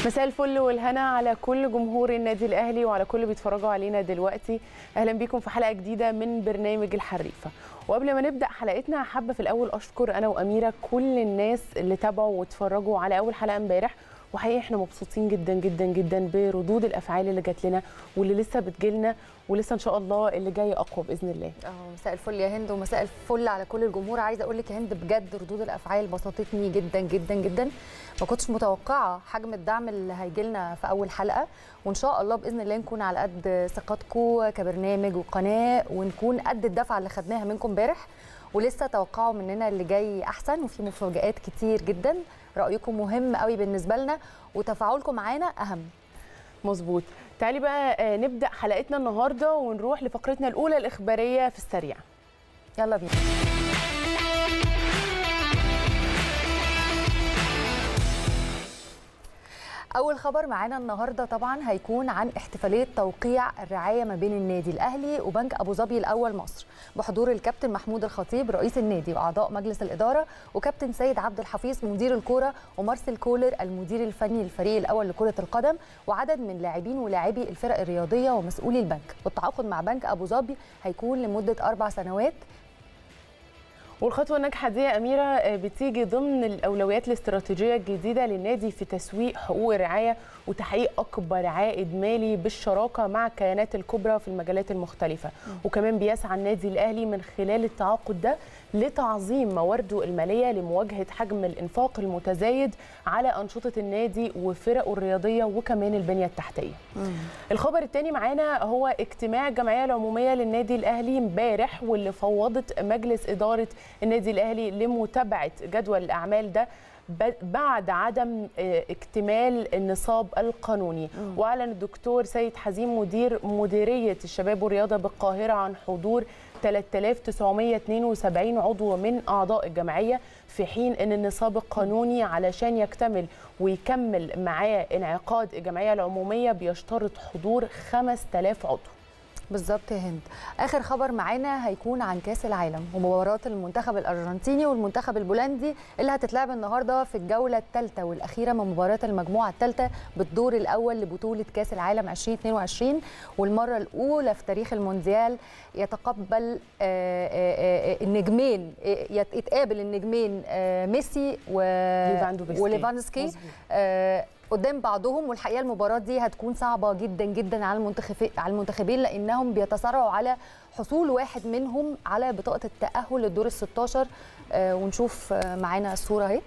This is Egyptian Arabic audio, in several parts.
مساء الفل والهنا على كل جمهور النادي الاهلي وعلى كل اللي بيتفرجوا علينا دلوقتي اهلا بيكم في حلقه جديده من برنامج الحريفه وقبل ما نبدا حلقتنا حابه في الاول اشكر انا واميره كل الناس اللي تابعوا واتفرجوا على اول حلقه امبارح وحقيقي احنا مبسوطين جدا جدا جدا بردود الافعال اللي جات لنا واللي لسه بتجيلنا ولسه ان شاء الله اللي جاي اقوى باذن الله اه مساء الفل يا هند ومساء الفل على كل الجمهور عايزه اقول لك يا هند بجد ردود الافعال بسطتني جدا جدا جدا ما كنتش متوقعه حجم الدعم اللي هيجي لنا في اول حلقه وان شاء الله باذن الله نكون على قد ثقتكم كبرنامج وقناه ونكون قد الدفعه اللي خدناها منكم امبارح ولسه توقعوا مننا اللي جاي احسن وفي مفاجات كتير جدا رايكم مهم قوي بالنسبه لنا وتفاعلكم معانا اهم مظبوط تعالي بقى نبدا حلقتنا النهارده ونروح لفقرتنا الاولى الاخباريه في السريع يلا بينا اول خبر معانا النهارده طبعا هيكون عن احتفاليه توقيع الرعايه ما بين النادي الاهلي وبنك ابو ظبي الاول مصر بحضور الكابتن محمود الخطيب رئيس النادي واعضاء مجلس الاداره وكابتن سيد عبد الحفيظ مدير الكوره ومارسيل كولر المدير الفني للفريق الاول لكره القدم وعدد من لاعبين ولاعبي الفرق الرياضيه ومسؤولي البنك والتعاقد مع بنك ابو ظبي هيكون لمده اربع سنوات والخطوه الناجحه دي يا اميره بتيجي ضمن الاولويات الاستراتيجيه الجديده للنادي في تسويق حقوق الرعايه وتحقيق اكبر عائد مالي بالشراكه مع الكيانات الكبرى في المجالات المختلفه وكمان بيسعى النادي الاهلي من خلال التعاقد ده لتعظيم موارده الماليه لمواجهه حجم الانفاق المتزايد على انشطه النادي وفرقه الرياضيه وكمان البنيه التحتيه. مم. الخبر الثاني معانا هو اجتماع الجمعيه العموميه للنادي الاهلي امبارح واللي فوضت مجلس اداره النادي الاهلي لمتابعه جدول الاعمال ده بعد عدم اكتمال النصاب القانوني م. واعلن الدكتور سيد حزيم مدير مديريه الشباب والرياضه بالقاهره عن حضور 3972 عضو من اعضاء الجمعيه في حين ان النصاب القانوني علشان يكتمل ويكمل معاه انعقاد الجمعيه العموميه بيشترط حضور 5000 عضو بالظبط يا هند اخر خبر معانا هيكون عن كاس العالم ومباراه المنتخب الارجنتيني والمنتخب البولندي اللي هتتلعب النهارده في الجوله الثالثه والاخيره من مباراه المجموعه الثالثه بالدور الاول لبطوله كاس العالم 2022 والمره الاولى في تاريخ المونديال يتقبل النجمين يتقابل النجمين ميسي وليفاندوفسكي قدام بعضهم والحقيقه المباراه دي هتكون صعبه جدا جدا على المنتخب على المنتخبين لانهم بيتصارعوا على حصول واحد منهم على بطاقه التاهل للدور ال 16 آه ونشوف آه معانا الصوره اهي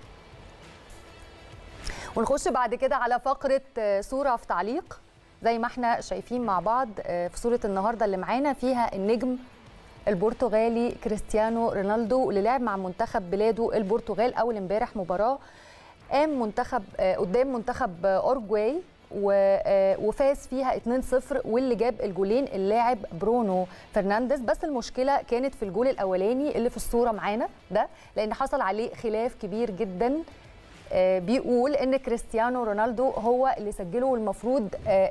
ونخش بعد كده على فقره آه صوره في تعليق زي ما احنا شايفين مع بعض في صوره النهارده اللي معانا فيها النجم البرتغالي كريستيانو رونالدو اللي لعب مع منتخب بلاده البرتغال اول امبارح مباراه قام منتخب قدام منتخب اورجواي وفاز فيها 2-0 واللي جاب الجولين اللاعب برونو فرنانديز بس المشكله كانت في الجول الاولاني اللي في الصوره معانا ده لان حصل عليه خلاف كبير جدا بيقول ان كريستيانو رونالدو هو اللي سجله والمفروض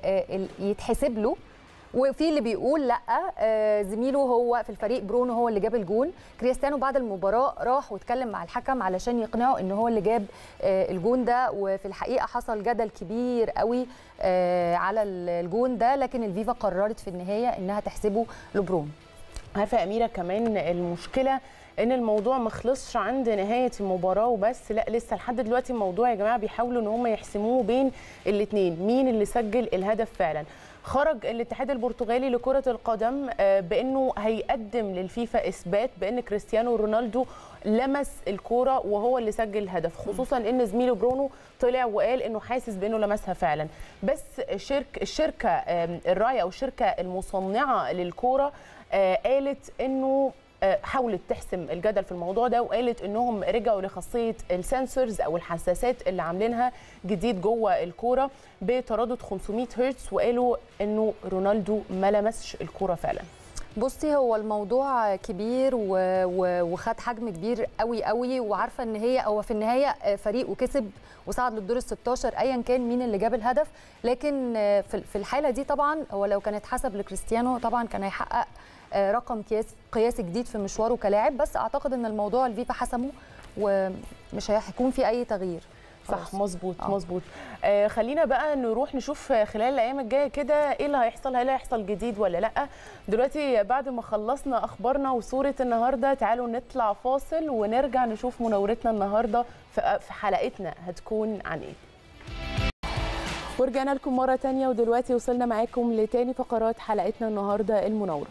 يتحسب له وفي اللي بيقول لا زميله هو في الفريق برونو هو اللي جاب الجول كريستيانو بعد المباراه راح واتكلم مع الحكم علشان يقنعه ان هو اللي جاب الجون ده وفي الحقيقه حصل جدل كبير قوي على الجون ده لكن الفيفا قررت في النهايه انها تحسبه لبرونو عارفه يا اميره كمان المشكله ان الموضوع ما خلصش عند نهايه المباراه وبس لا لسه لحد دلوقتي الموضوع يا جماعه بيحاولوا ان هم يحسموه بين الاثنين مين اللي سجل الهدف فعلا خرج الاتحاد البرتغالي لكرة القدم بأنه هيقدم للفيفا إثبات بأن كريستيانو رونالدو لمس الكورة وهو اللي سجل الهدف خصوصا أن زميله برونو طلع وقال أنه حاسس بأنه لمسها فعلا بس شرك الشركة الراية أو الشركة المصنعة للكورة قالت أنه حاولت تحسم الجدل في الموضوع ده وقالت انهم رجعوا لخاصيه السنسورز او الحساسات اللي عاملينها جديد جوه الكوره بتردد 500 هرتز وقالوا انه رونالدو ما لمسش الكوره فعلا بصي هو الموضوع كبير و... و... وخد حجم كبير قوي قوي وعارفه ان هي هو في النهايه فريق وكسب وصعد للدور ال 16 ايا كان مين اللي جاب الهدف لكن في الحاله دي طبعا هو لو كان اتحسب لكريستيانو طبعا كان هيحقق رقم قياس قياسي جديد في مشواره كلاعب بس اعتقد ان الموضوع الفيفا حسمه ومش هيكون في اي تغيير صح خلاص. مظبوط آه. مظبوط آه خلينا بقى نروح نشوف خلال الايام الجايه كده ايه اللي هيحصل هل هيحصل جديد ولا لا دلوقتي بعد ما خلصنا اخبارنا وصوره النهارده تعالوا نطلع فاصل ونرجع نشوف مناورتنا النهارده في في حلقتنا هتكون عن ايه ورجعنا لكم مرة تانية ودلوقتي وصلنا معاكم لتاني فقرات حلقتنا النهاردة المناورة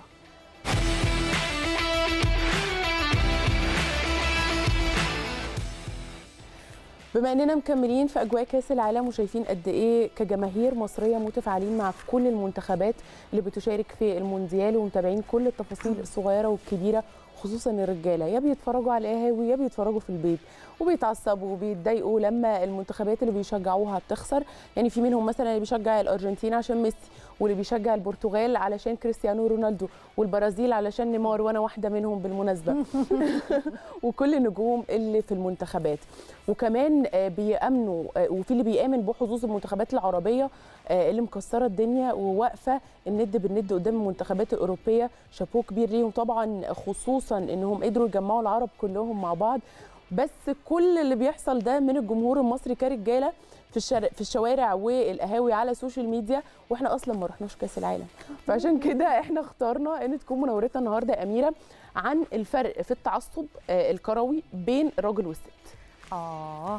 بما اننا مكملين في اجواء كاس العالم وشايفين قد ايه كجماهير مصريه متفاعلين مع كل المنتخبات اللي بتشارك في المونديال ومتابعين كل التفاصيل الصغيره والكبيره خصوصا الرجاله يا بيتفرجوا على القهاوي يا بيتفرجوا في البيت وبيتعصبوا وبيتضايقوا لما المنتخبات اللي بيشجعوها بتخسر يعني في منهم مثلا اللي بيشجع الارجنتين عشان ميسي واللي بيشجع البرتغال علشان كريستيانو رونالدو والبرازيل علشان نيمار وانا واحده منهم بالمناسبه وكل النجوم اللي في المنتخبات وكمان آه، بيامنوا آه، وفي اللي بيامن بحظوظ المنتخبات العربيه آه، اللي مكسره الدنيا وواقفه الند بالند قدام المنتخبات الاوروبيه شابوه كبير ليهم طبعا خصوصا انهم قدروا يجمعوا العرب كلهم مع بعض بس كل اللي بيحصل ده من الجمهور المصري كرجاله في الشارع في الشوارع والقهاوي على السوشيال ميديا واحنا اصلا ما رحناش كاس العالم فعشان كده احنا اخترنا ان تكون مناورتنا النهارده يا اميره عن الفرق في التعصب آه، الكروي بين الراجل والست اه اه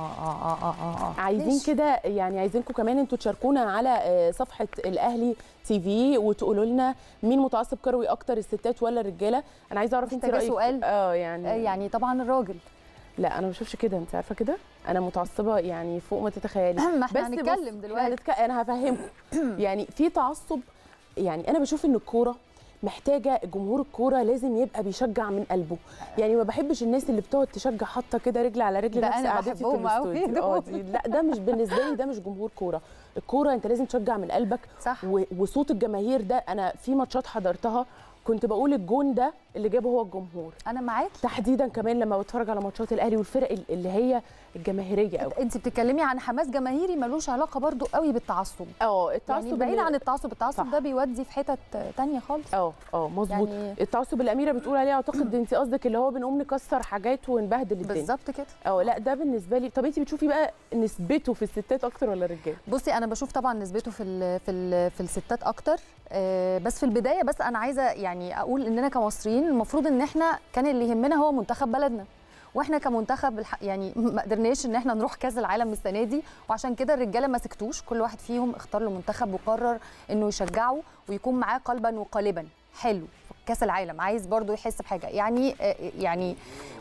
اه اه اه اه عايزين ماشي. كده يعني عايزينكم كمان انتوا تشاركونا على آه، صفحه الاهلي تي في وتقولوا لنا مين متعصب كروي اكتر الستات ولا الرجاله انا عايزه اعرف انت محتاجة رايك سؤال؟ اه آه، يعني يعني طبعا الراجل لا انا ما بشوفش كده انت عارفه كده انا متعصبه يعني فوق ما تتخيلي ما احنا بس هنتكلم بص، دلوقتي. هنتك... انا هفهمكم يعني في تعصب يعني انا بشوف ان الكوره محتاجه جمهور الكوره لازم يبقى بيشجع من قلبه يعني ما بحبش الناس اللي بتقعد تشجع حاطه كده رجل على رجل ده نفس أنا قعدتي في بحبهم أوي الاستوديو اه دول. دي- لا ده مش بالنسبه لي ده مش جمهور كوره الكوره انت لازم تشجع من قلبك صح. و... وصوت الجماهير ده انا في ماتشات حضرتها كنت بقول الجون ده اللي جابه هو الجمهور انا معاكي تحديدا كمان لما بتفرج على ماتشات الاهلي والفرق اللي هي الجماهيريه قوي انت بتتكلمي عن حماس جماهيري ملوش علاقه برضو قوي بالتعصب اه التعصب يعني بعيد اللي- عن التعصب التعصب صح. ده بيودي في حتت تانية خالص اه اه مظبوط يعني- يعني... التعصب اللي الاميره بتقول عليه اعتقد انت قصدك اللي هو بنقوم نكسر حاجات ونبهدل الدنيا بالظبط كده اه لا ده بالنسبه لي طب انت بتشوفي بقى نسبته في الستات اكتر ولا الرجال بصي انا بشوف طبعا نسبته في ال في ال في الستات اكتر آه، بس في البدايه بس انا عايزه يعني اقول اننا كمصريين المفروض ان احنا كان اللي يهمنا هو منتخب بلدنا واحنا كمنتخب الح- يعني ما قدرناش ان احنا نروح كاس العالم السنه دي وعشان كده الرجاله ما سكتوش كل واحد فيهم اختار له منتخب وقرر انه يشجعه ويكون معاه قلبا وقالبا حلو في كاس العالم عايز برضو يحس بحاجه يعني آه، يعني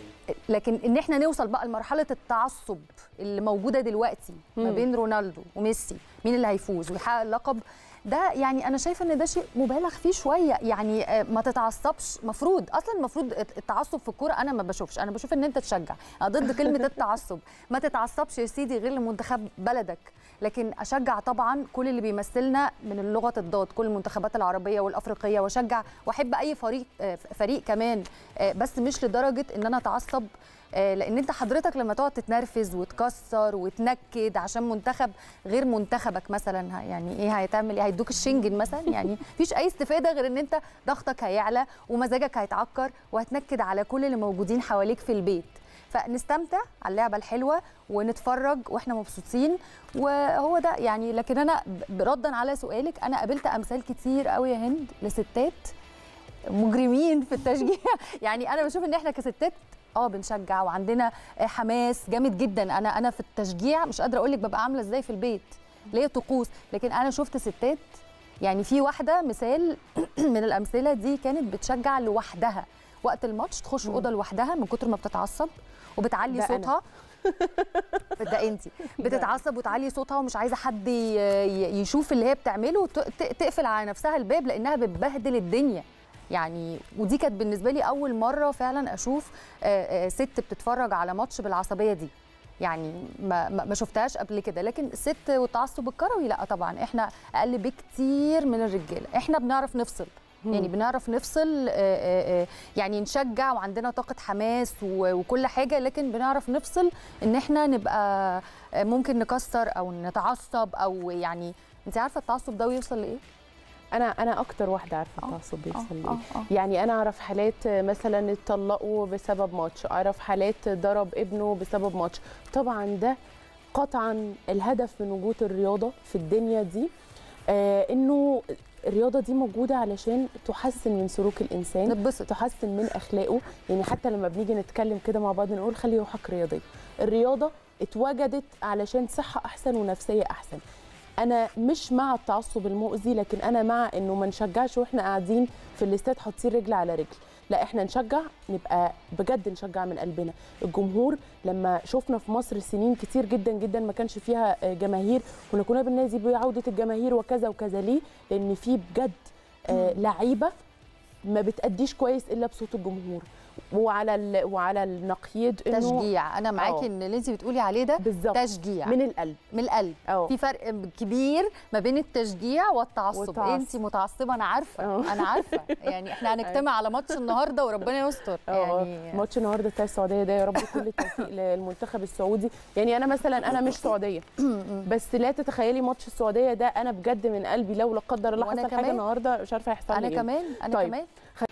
لكن ان احنا نوصل بقى لمرحله التعصب اللي موجوده دلوقتي ما مم. بين رونالدو وميسي مين اللي هيفوز ويحقق اللقب ده يعني انا شايفه ان ده شيء مبالغ فيه شويه يعني آه، ما تتعصبش مفروض اصلا المفروض التعصب في الكوره انا ما بشوفش انا بشوف ان انت تشجع انا ضد كلمه التعصب ما تتعصبش يا سيدي غير لمنتخب بلدك لكن اشجع طبعا كل اللي بيمثلنا من اللغه الضاد كل المنتخبات العربيه والافريقيه واشجع واحب اي فريق آه، فريق كمان آه، بس مش لدرجه ان انا اتعصب آه، لان انت حضرتك لما تقعد تتنرفز وتكسر وتنكد عشان منتخب غير منتخبك مثلا ه- يعني ايه هيتعمل ايه هيدوك الشنجن مثلا يعني مفيش اي استفاده غير ان انت ضغطك هيعلى ومزاجك هيتعكر وهتنكد على كل اللي موجودين حواليك في البيت فنستمتع على اللعبه الحلوه ونتفرج واحنا مبسوطين وهو ده يعني لكن انا ب- ردا على سؤالك انا قابلت امثال كتير قوي يا هند لستات مجرمين في التشجيع يعني انا بشوف ان احنا كستات اه بنشجع وعندنا حماس جامد جدا انا انا في التشجيع مش قادره اقول لك ببقى عامله ازاي في البيت ليا طقوس لكن انا شفت ستات يعني في واحده مثال من الامثله دي كانت بتشجع لوحدها وقت الماتش تخش اوضه لوحدها من كتر ما بتتعصب وبتعلي ده أنا. صوتها ده انت بتتعصب وتعلي صوتها ومش عايزه حد ي- ي- يشوف اللي هي بتعمله وت- ت- تقفل على نفسها الباب لانها بتبهدل الدنيا يعني ودي كانت بالنسبه لي اول مره فعلا اشوف آه، آه، ست بتتفرج على ماتش بالعصبيه دي يعني ما ما ما شفتهاش قبل كده لكن الست والتعصب الكروي لا طبعا احنا اقل بكتير من الرجاله احنا بنعرف نفصل يعني بنعرف نفصل آه، آه، آه، يعني نشجع وعندنا طاقة حماس و- وكل حاجة لكن بنعرف نفصل ان احنا نبقى آه، ممكن نكسر او نتعصب او يعني انت عارفة التعصب ده ويوصل لايه؟ انا انا اكتر واحده عارفه آه، التعصب بيوصل آه، لايه آه، آه. يعني انا اعرف حالات مثلا اتطلقوا بسبب ماتش اعرف حالات ضرب ابنه بسبب ماتش طبعا ده قطعا الهدف من وجود الرياضه في الدنيا دي آه انه الرياضه دي موجوده علشان تحسن من سلوك الانسان نتبسط تحسن من اخلاقه يعني حتى لما بنيجي نتكلم كده مع بعض نقول خلي روحك رياضيه الرياضه اتوجدت علشان صحه احسن ونفسيه احسن انا مش مع التعصب المؤذي لكن انا مع انه ما نشجعش واحنا قاعدين في الاستاد حاطين رجل على رجل لا احنا نشجع نبقى بجد نشجع من قلبنا الجمهور لما شفنا في مصر سنين كتير جدا جدا ما كانش فيها آه، جماهير كنا كنا بننادي بعوده الجماهير وكذا وكذا ليه لان في بجد آه، لعيبه ما بتأديش كويس الا بصوت الجمهور وعلى ال... وعلى النقيض انه تشجيع انا معاكي آه. ان اللي انت بتقولي عليه ده بالظبط تشجيع من القلب من القلب اه في فرق كبير ما بين التشجيع والتعصب, والتعصب. انت متعصبه انا عارفه أه. انا عارفه يعني احنا هنجتمع على ماتش النهارده وربنا يستر اه يعني ماتش النهارده بتاع السعوديه ده يا رب كل التوفيق للمنتخب السعودي يعني انا مثلا انا مش سعوديه بس لا تتخيلي ماتش السعوديه ده انا بجد من قلبي لو لا قدر الله وأنا حصل حاجه كمان. النهارده مش عارفه هيحصل لي انا إيه. كمان انا طيب. كمان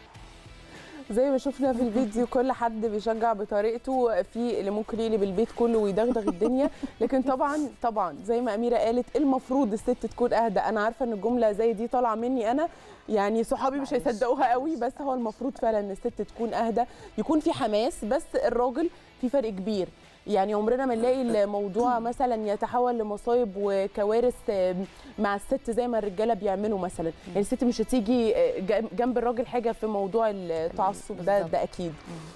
زي ما شفنا في الفيديو كل حد بيشجع بطريقته في اللي ممكن يقلب البيت كله ويدغدغ الدنيا لكن طبعا طبعا زي ما اميره قالت المفروض الست تكون اهدى انا عارفه ان الجمله زي دي طالعه مني انا يعني صحابي مش معلش، هيصدقوها قوي بس هو المفروض فعلا ان الست تكون اهدى يكون في حماس بس الراجل في فرق كبير يعني عمرنا ما نلاقي الموضوع مثلا يتحول لمصايب وكوارث آم، مع الست زي ما الرجاله بيعملوا مثلا يعني الست مش هتيجي آه، جم- جنب الراجل حاجه في موضوع التعصب ده بالظبط. ده اكيد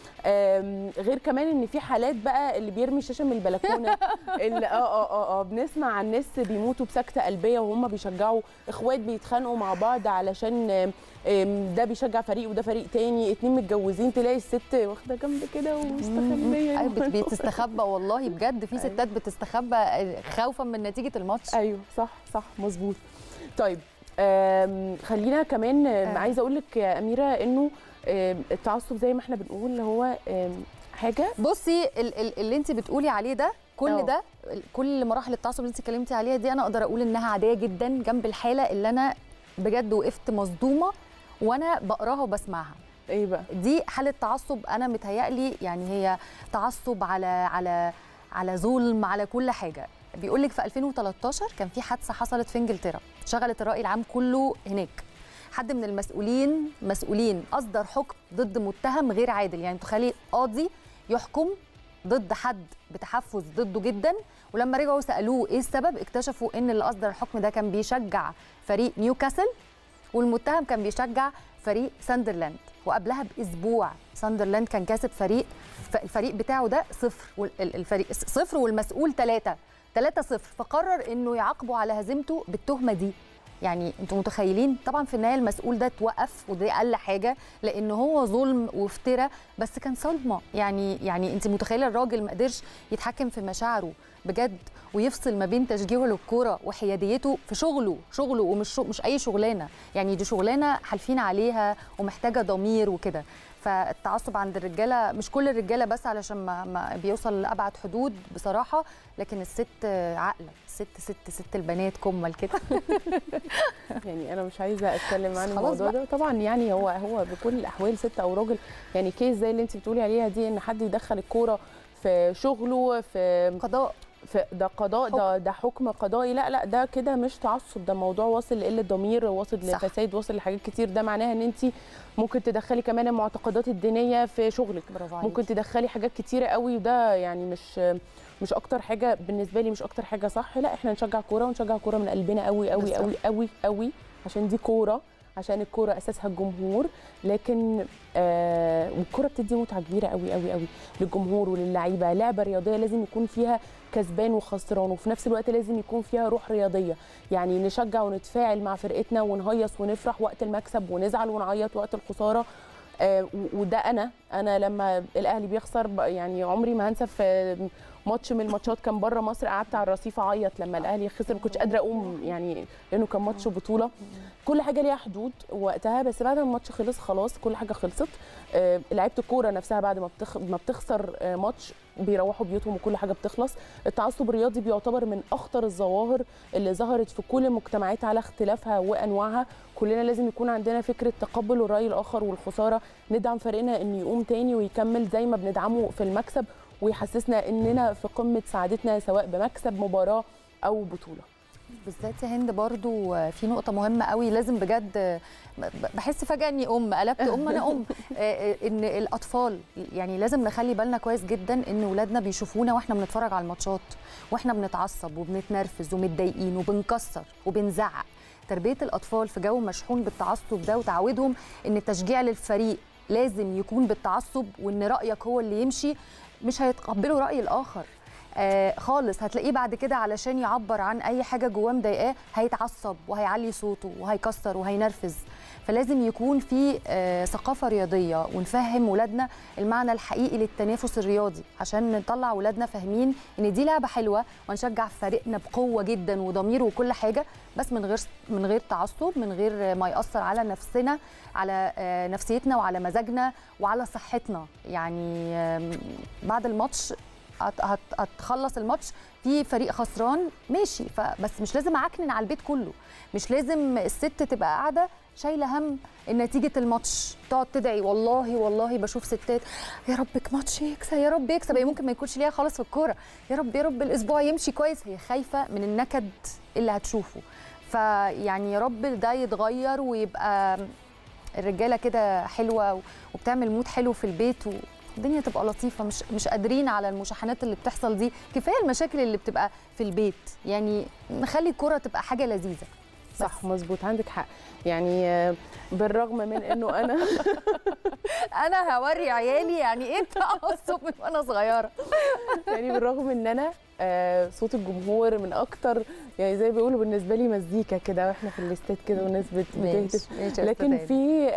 آم، غير كمان ان في حالات بقى اللي بيرمي شاشه من البلكونه اللي اه اه اه اه بنسمع عن ناس بيموتوا بسكته قلبيه وهم بيشجعوا اخوات بيتخانقوا مع بعض علشان آم، آم، ده بيشجع فريق وده فريق تاني اتنين متجوزين تلاقي الست واخده جنب كده ومستخبيه أيوة، بت- بتستخبى والله بجد في ستات بتستخبى خوفا من نتيجه الماتش ايوه صح صح مظبوط طيب آم، خلينا كمان آم، آه. عايزه اقول لك يا اميره انه آم، التعصب زي ما احنا بنقول هو آم، حاجه بصي ال- ال- اللي انت بتقولي عليه ده كل أه. ده ال- كل مراحل التعصب اللي انت اتكلمتي عليها دي انا اقدر اقول انها عاديه جدا جنب الحاله اللي انا بجد وقفت مصدومه وانا بقراها وبسمعها ايه بقى دي حاله تعصب انا متهيألي يعني هي تعصب على على على ظلم على كل حاجه بيقول لك في 2013 كان في حادثه حصلت في انجلترا شغلت الراي العام كله هناك حد من المسؤولين مسؤولين اصدر حكم ضد متهم غير عادل يعني تخيلي قاضي يحكم ضد حد بتحفز ضده جدا ولما رجعوا سالوه ايه السبب اكتشفوا ان اللي اصدر الحكم ده كان بيشجع فريق نيوكاسل والمتهم كان بيشجع فريق ساندرلاند وقبلها باسبوع ساندرلاند كان كاسب فريق ف- الفريق بتاعه ده صفر والفريق صفر والمسؤول ثلاثة ثلاثة صفر فقرر انه يعاقبه على هزيمته بالتهمة دي يعني انتوا متخيلين طبعا في النهايه المسؤول ده توقف ودي اقل حاجه لان هو ظلم وافتراء بس كان صدمه يعني يعني انت متخيله الراجل ما قدرش يتحكم في مشاعره بجد ويفصل ما بين تشجيعه للكوره وحياديته في شغله شغله ومش شو مش اي شغلانه يعني دي شغلانه حالفين عليها ومحتاجه ضمير وكده فالتعصب عند الرجاله مش كل الرجاله بس علشان ما, ما بيوصل لابعد حدود بصراحه لكن الست عاقله الست ست ست البنات كمل كده يعني انا مش عايزه اتكلم عن خلاص الموضوع ده طبعا يعني هو هو بكل الاحوال ست او راجل يعني كيس زي اللي انت بتقولي عليها دي ان حد يدخل الكوره في شغله في قضاء في ده قضاء ده ده حكم قضائي لا لا ده كده مش تعصب ده موضوع واصل لقله ضمير واصل صح. لفساد واصل لحاجات كتير ده معناها ان انت ممكن تدخلي كمان المعتقدات الدينيه في شغلك برافو عليك ممكن تدخلي حاجات كتيره قوي وده يعني مش مش اكتر حاجه بالنسبه لي مش اكتر حاجه صح لا احنا نشجع كوره ونشجع كوره من قلبنا قوي قوي بالظبط. قوي قوي قوي عشان دي كوره عشان الكوره اساسها الجمهور لكن آه والكوره بتدي متعه كبيره قوي قوي قوي للجمهور وللعيبه لعبه رياضيه لازم يكون فيها كسبان وخسران وفي نفس الوقت لازم يكون فيها روح رياضيه يعني نشجع ونتفاعل مع فرقتنا ونهيص ونفرح وقت المكسب ونزعل ونعيط وقت الخساره آه، و- وده انا انا لما الاهلي بيخسر ب- يعني عمري ما هنسى في ماتش من الماتشات كان بره مصر قعدت على الرصيف اعيط لما الاهلي خسر ما كنتش قادره اقوم يعني لانه كان ماتش بطوله كل حاجه ليها حدود وقتها بس بعد ما الماتش خلص خلاص كل حاجه خلصت آه، لعيبه الكوره نفسها بعد ما بتخ... ما بتخسر آه، ماتش بيروحوا بيوتهم وكل حاجه بتخلص التعصب الرياضي بيعتبر من اخطر الظواهر اللي ظهرت في كل المجتمعات على اختلافها وانواعها كلنا لازم يكون عندنا فكره تقبل الراي الاخر والخساره ندعم فريقنا انه يقوم تاني ويكمل زي ما بندعمه في المكسب ويحسسنا اننا في قمه سعادتنا سواء بمكسب مباراه او بطوله بالذات يا هند برضو في نقطة مهمة قوي لازم بجد بحس فجأة اني ام قلبت ام انا ام ان الاطفال يعني لازم نخلي بالنا كويس جدا ان ولادنا بيشوفونا واحنا بنتفرج على الماتشات واحنا بنتعصب وبنتنرفز ومتضايقين وبنكسر وبنزعق تربية الاطفال في جو مشحون بالتعصب ده وتعودهم ان التشجيع للفريق لازم يكون بالتعصب وان رأيك هو اللي يمشي مش هيتقبلوا رأي الآخر آه خالص هتلاقيه بعد كده علشان يعبر عن اي حاجه جواه مضايقاه هيتعصب وهيعلي صوته وهيكسر وهينرفز فلازم يكون في آه ثقافه رياضيه ونفهم ولادنا المعنى الحقيقي للتنافس الرياضي عشان نطلع ولادنا فاهمين ان دي لعبه حلوه ونشجع فريقنا بقوه جدا وضمير وكل حاجه بس من غير من غير تعصب من غير ما ياثر على نفسنا على آه نفسيتنا وعلى مزاجنا وعلى صحتنا يعني بعد الماتش هتخلص الماتش في فريق خسران ماشي فبس مش لازم اعكنن على البيت كله مش لازم الست تبقى قاعده شايله هم نتيجه الماتش تقعد تدعي والله والله بشوف ستات يا ربك ماتش يكسب يا رب يكسب هي ممكن ما يكونش ليها خالص في الكوره يا رب يا رب الاسبوع يمشي كويس هي خايفه من النكد اللي هتشوفه فيعني يا رب ده يتغير ويبقى الرجاله كده حلوه وبتعمل مود حلو في البيت و... الدنيا تبقى لطيفه مش مش قادرين على المشاحنات اللي بتحصل دي كفايه المشاكل اللي بتبقى في البيت يعني نخلي الكره تبقى حاجه لذيذه صح مظبوط عندك حق يعني بالرغم من انه انا انا هوري عيالي يعني ايه التعصب من وانا صغيره يعني بالرغم ان انا صوت الجمهور من اكتر يعني زي بيقولوا بالنسبه لي مزيكا كده واحنا في الاستاد كده والناس بتهتف لكن في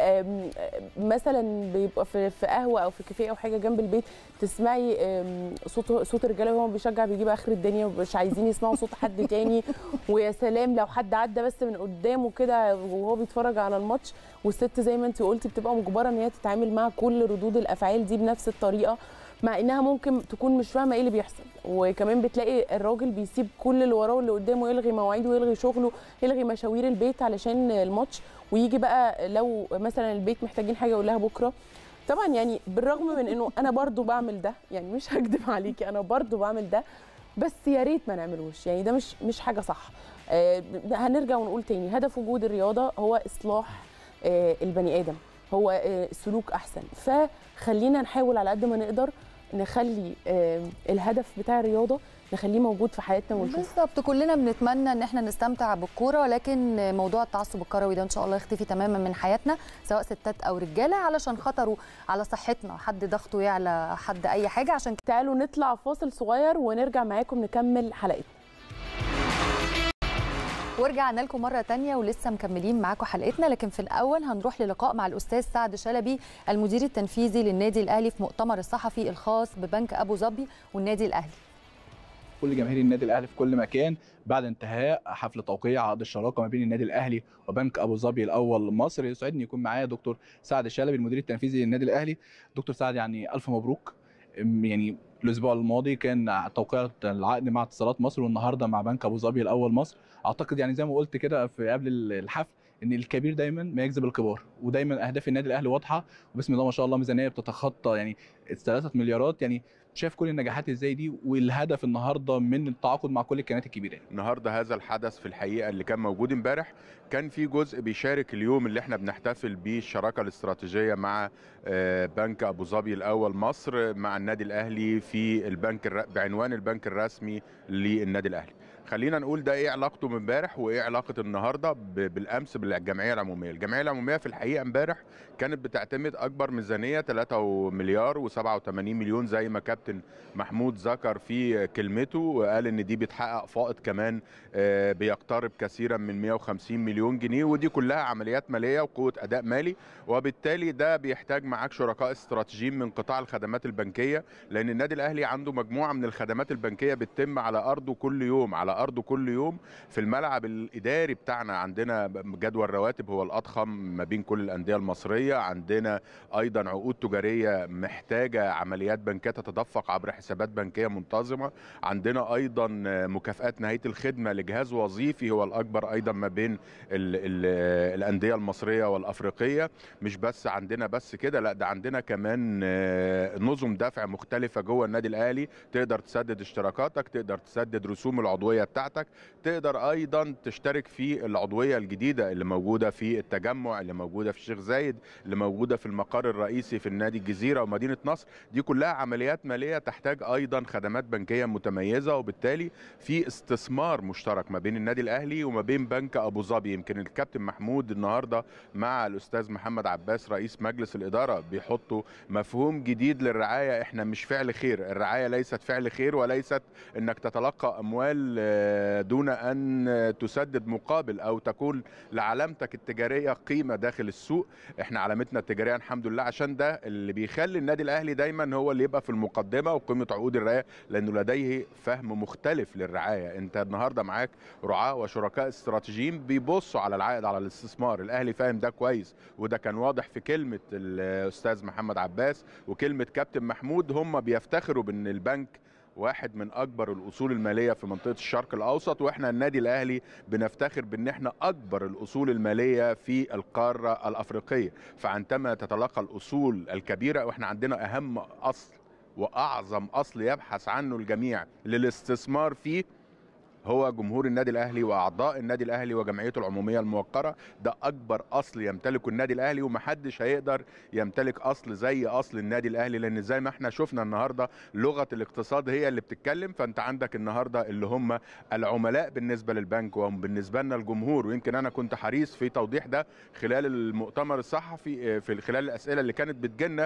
مثلا بيبقى في, في قهوه او في كافيه او حاجه جنب البيت تسمعي صوت صوت الرجاله وهو بيشجع بيجيب اخر الدنيا ومش عايزين يسمعوا صوت حد تاني ويا سلام لو حد عدى بس من قدامه كده وهو بيتفرج على الماتش والست زي ما انت قلتي بتبقى مجبره ان هي تتعامل مع كل ردود الافعال دي بنفس الطريقه مع انها ممكن تكون مش فاهمه ايه اللي بيحصل وكمان بتلاقي الراجل بيسيب كل اللي وراه واللي قدامه يلغي مواعيده ويلغي شغله يلغي مشاوير البيت علشان الماتش ويجي بقى لو مثلا البيت محتاجين حاجه يقول لها بكره طبعا يعني بالرغم من انه انا برضو بعمل ده يعني مش هكدب عليكي انا برضو بعمل ده بس يا ريت ما نعملوش يعني ده مش مش حاجه صح آه هنرجع ونقول تاني هدف وجود الرياضه هو اصلاح آه البني ادم هو آه سلوك احسن فخلينا نحاول على قد ما نقدر نخلي الهدف بتاع الرياضه نخليه موجود في حياتنا ونشوفه بالظبط كلنا بنتمنى ان احنا نستمتع بالكوره لكن موضوع التعصب الكروي ده ان شاء الله يختفي تماما من حياتنا سواء ستات او رجاله علشان خطروا على صحتنا حد ضغطه يعلى حد اي حاجه عشان تعالوا نطلع فاصل صغير ونرجع معاكم نكمل حلقتنا ورجعنا لكم مرة تانية ولسه مكملين معاكم حلقتنا لكن في الأول هنروح للقاء مع الأستاذ سعد شلبي المدير التنفيذي للنادي الأهلي في مؤتمر الصحفي الخاص ببنك أبو ظبي والنادي الأهلي كل جماهير النادي الاهلي في كل مكان بعد انتهاء حفل توقيع عقد الشراكه ما بين النادي الاهلي وبنك ابو ظبي الاول مصر يسعدني يكون معايا دكتور سعد الشلبي المدير التنفيذي للنادي الاهلي دكتور سعد يعني الف مبروك يعني الاسبوع الماضي كان توقيع العقد مع اتصالات مصر والنهارده مع بنك ابو ظبي الاول مصر اعتقد يعني زي ما قلت كده في قبل الحفل ان الكبير دايما ما يجذب الكبار ودايما اهداف النادي الاهلي واضحه وبسم الله ما شاء الله ميزانيه بتتخطى يعني 3 مليارات يعني شايف كل النجاحات ازاي دي والهدف النهارده من التعاقد مع كل الكيانات الكبيره النهارده هذا الحدث في الحقيقه اللي كان موجود امبارح كان في جزء بيشارك اليوم اللي احنا بنحتفل بيه الشراكه الاستراتيجيه مع بنك ابو ظبي الاول مصر مع النادي الاهلي في البنك بعنوان البنك الرسمي للنادي الاهلي خلينا نقول ده ايه علاقته من امبارح وايه علاقه النهارده بالامس بالجمعيه العموميه الجمعيه العموميه في الحقيقه امبارح كانت بتعتمد اكبر ميزانيه 3 مليار و87 مليون زي ما كابتن محمود ذكر في كلمته وقال ان دي بتحقق فائض كمان بيقترب كثيرا من 150 مليون جنيه ودي كلها عمليات ماليه وقوه اداء مالي وبالتالي ده بيحتاج معاك شركاء استراتيجيين من قطاع الخدمات البنكيه لان النادي الاهلي عنده مجموعه من الخدمات البنكيه بتتم على ارضه كل يوم على ارضه كل يوم في الملعب الاداري بتاعنا عندنا جدول رواتب هو الاضخم ما بين كل الانديه المصريه عندنا ايضا عقود تجاريه محتاجه عمليات بنكيه تتدفق بيدفق عبر حسابات بنكيه منتظمه عندنا ايضا مكافئات نهايه الخدمه لجهاز وظيفي هو الاكبر ايضا ما بين ال ال الانديه المصريه والافريقيه مش بس عندنا بس كده لا ده عندنا كمان آه، نظم دفع مختلفه جوه النادي الاهلي تقدر تسدد اشتراكاتك تقدر تسدد رسوم العضويه بتاعتك تقدر ايضا تشترك في العضويه الجديده اللي موجوده في التجمع اللي موجوده في الشيخ زايد اللي موجوده في المقر الرئيسي في النادي الجزيره ومدينه نصر دي كلها عمليات ماليه تحتاج ايضا خدمات بنكيه متميزه وبالتالي في استثمار مشترك ما بين النادي الاهلي وما بين بنك ابو ظبي يمكن الكابتن محمود النهارده مع الاستاذ محمد عباس رئيس مجلس الاداره بيحطوا مفهوم جديد للرعايه احنا مش فعل خير الرعايه ليست فعل خير وليست انك تتلقى اموال آه، دون ان تسدد مقابل او تكون لعلامتك التجاريه قيمه داخل السوق احنا علامتنا التجاريه الحمد لله عشان ده اللي بيخلي النادي الاهلي دايما هو اللي يبقى في المقدمه وقيمه عقود الرعايه لانه لديه فهم مختلف للرعايه انت النهارده معاك رعاه وشركاء استراتيجيين بيبصوا على العائد على الاستثمار الاهلي فاهم ده كويس وده كان واضح في كلمه الاستاذ محمد عباس وكلمه كابتن محمود هم بيفتخروا بان البنك واحد من اكبر الاصول الماليه في منطقه الشرق الاوسط واحنا النادي الاهلي بنفتخر بان احنا اكبر الاصول الماليه في القاره الافريقيه فعندما تتلقى الاصول الكبيره واحنا عندنا اهم اصل واعظم اصل يبحث عنه الجميع للاستثمار فيه هو جمهور النادي الاهلي واعضاء النادي الاهلي وجمعيته العموميه الموقره ده اكبر اصل يمتلكه النادي الاهلي ومحدش هيقدر يمتلك اصل زي اصل النادي الاهلي لان زي ما احنا شفنا النهارده لغه الاقتصاد هي اللي بتتكلم فانت عندك النهارده اللي هم العملاء بالنسبه للبنك وهم بالنسبه لنا الجمهور ويمكن انا كنت حريص في توضيح ده خلال المؤتمر الصحفي في خلال الاسئله اللي كانت بتجيلنا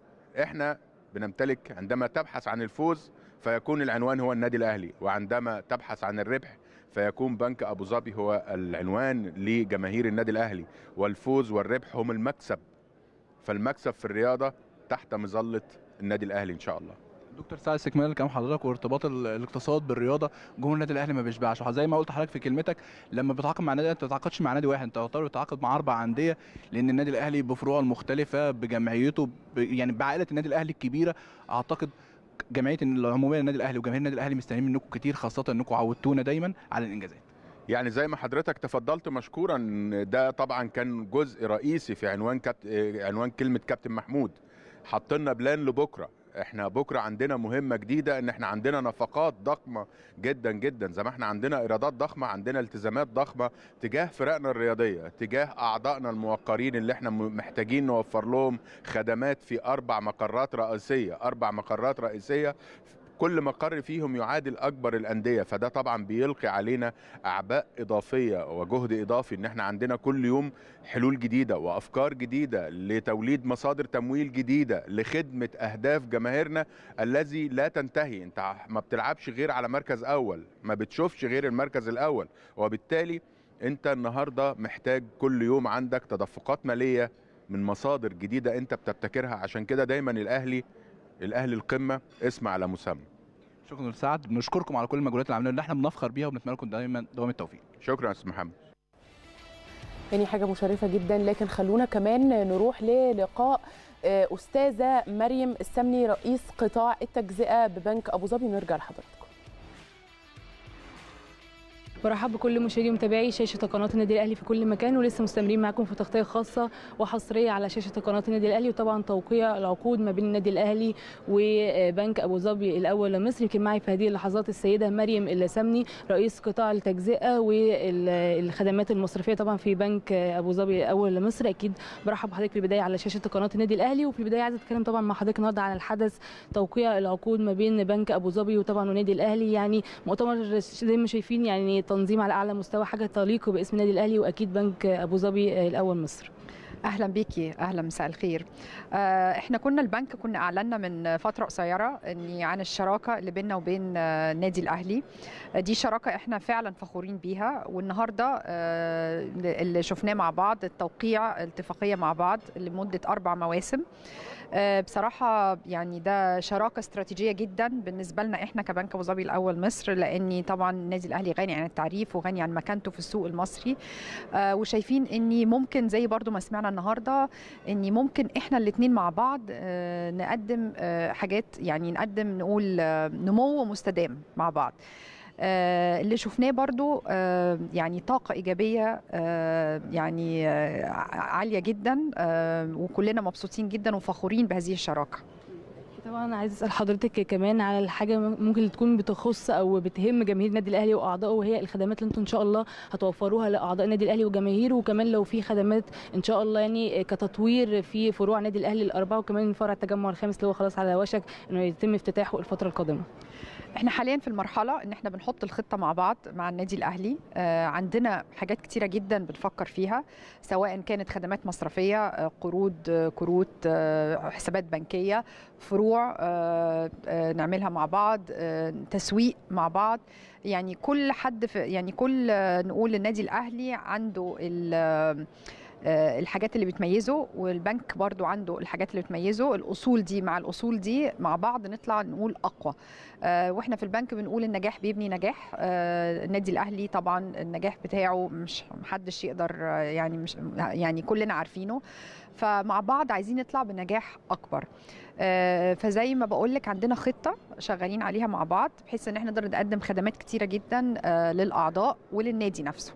احنا بنمتلك عندما تبحث عن الفوز فيكون العنوان هو النادي الاهلي وعندما تبحث عن الربح فيكون بنك ابو ظبي هو العنوان لجماهير النادي الاهلي والفوز والربح هم المكسب فالمكسب في الرياضه تحت مظله النادي الاهلي ان شاء الله دكتور سعد استكمال كلام حضرتك وارتباط ال- الاقتصاد بالرياضه جمهور النادي الاهلي ما بيشبعش زي ما قلت لحضرتك في كلمتك لما بتتعاقد مع نادي انت ما بتتعاقدش مع نادي واحد انت تعتبر بتتعاقد مع اربع انديه لان النادي الاهلي بفروعه المختلفه بجمعيته ب... يعني بعائله النادي الاهلي الكبيره اعتقد جمعيه العموميه للنادي الاهلي وجماهير النادي الاهلي مستنيين منكم كتير خاصه انكم عودتونا دايما على الانجازات يعني زي ما حضرتك تفضلت مشكورا ده طبعا كان جزء رئيسي في عنوان كابت... عنوان كلمه كابتن محمود حطلنا بلان لبكره احنا بكره عندنا مهمه جديده ان احنا عندنا نفقات ضخمه جدا جدا زي ما احنا عندنا ايرادات ضخمه عندنا التزامات ضخمه تجاه فرقنا الرياضيه تجاه اعضائنا الموقرين اللي احنا م- محتاجين نوفر لهم خدمات في اربع مقرات رئيسيه اربع مقرات رئيسيه كل مقر فيهم يعادل اكبر الانديه فده طبعا بيلقي علينا اعباء اضافيه وجهد اضافي ان احنا عندنا كل يوم حلول جديده وافكار جديده لتوليد مصادر تمويل جديده لخدمه اهداف جماهيرنا الذي لا تنتهي انت ما بتلعبش غير على مركز اول ما بتشوفش غير المركز الاول وبالتالي انت النهارده محتاج كل يوم عندك تدفقات ماليه من مصادر جديده انت بتبتكرها عشان كده دايما الاهلي الاهلي القمه اسم على مسمى شكرا دكتور سعد بنشكركم على كل المجهودات اللي عملناها اللي احنا بنفخر بيها وبنتمنى لكم دايما دوام التوفيق شكرا يا استاذ محمد يعني حاجة مشرفة جدا لكن خلونا كمان نروح للقاء آه، أستاذة مريم السمني رئيس قطاع التجزئة ببنك أبو ظبي ونرجع لحضراتكم برحب بكل مشاهدي ومتابعي شاشه قناه النادي الاهلي في كل مكان ولسه مستمرين معاكم في تغطيه خاصه وحصريه على شاشه قناه النادي الاهلي وطبعا توقيع العقود ما بين النادي الاهلي وبنك ابو ظبي الاول لمصر يمكن معي في هذه اللحظات السيده مريم اللسمني رئيس قطاع التجزئه والخدمات المصرفيه طبعا في بنك ابو ظبي الاول لمصر اكيد برحب بحضرتك في البدايه على شاشه قناه النادي الاهلي وفي البدايه عايزه اتكلم طبعا مع حضرتك النهارده عن الحدث توقيع العقود ما بين بنك ابو ظبي وطبعا والنادي الاهلي يعني مؤتمر زي ما شايفين يعني تنظيم على اعلى مستوى حاجه تليق باسم النادي الاهلي واكيد بنك ابو ظبي الاول مصر اهلا بيكي اهلا مساء الخير آه، احنا كنا البنك كنا اعلنا من فتره قصيره اني عن الشراكه اللي بيننا وبين آه، النادي الاهلي آه، دي شراكه احنا فعلا فخورين بيها والنهارده آه، اللي شفناه مع بعض التوقيع اتفاقيه مع بعض لمده اربع مواسم آه، بصراحه يعني ده شراكه استراتيجيه جدا بالنسبه لنا احنا كبنك ابو ظبي الاول مصر لاني طبعا النادي الاهلي غني عن التعريف وغني عن مكانته في السوق المصري آه، وشايفين اني ممكن زي برضو ما سمعنا النهارده اني ممكن احنا الاثنين مع بعض آه، نقدم آه، حاجات يعني نقدم نقول آه، نمو مستدام مع بعض آه، اللي شفناه برضو آه، يعني طاقة إيجابية آه، يعني آه، عالية جدا آه، وكلنا مبسوطين جدا وفخورين بهذه الشراكة طبعا عايز اسال حضرتك كمان على الحاجه ممكن تكون بتخص او بتهم جماهير النادي الاهلي واعضائه وهي الخدمات اللي انتم ان شاء الله هتوفروها لاعضاء النادي الاهلي وجماهيره وكمان لو في خدمات ان شاء الله يعني كتطوير في فروع النادي الاهلي الاربعه وكمان فرع التجمع الخامس اللي هو خلاص على وشك انه يتم افتتاحه الفتره القادمه احنا حاليا في المرحلة ان احنا بنحط الخطة مع بعض مع النادي الاهلي آه، عندنا حاجات كتيرة جدا بنفكر فيها سواء كانت خدمات مصرفية آه، قروض آه، كروت آه، حسابات بنكية فروع آه، آه، نعملها مع بعض آه، تسويق مع بعض يعني كل حد في يعني كل آه، نقول النادي الاهلي عنده ال- آه، آه، الحاجات اللي بتميزه والبنك برضو عنده الحاجات اللي بتميزه الاصول دي مع الاصول دي مع بعض نطلع نقول اقوى آه، واحنا في البنك بنقول النجاح بيبني نجاح آه، النادي الاهلي طبعا النجاح بتاعه مش محدش يقدر آه، يعني مش يعني كلنا عارفينه فمع بعض عايزين نطلع بنجاح اكبر آه، فزي ما بقول لك عندنا خطه شغالين عليها مع بعض بحيث ان احنا نقدر نقدم خدمات كتيره جدا آه، للاعضاء وللنادي نفسه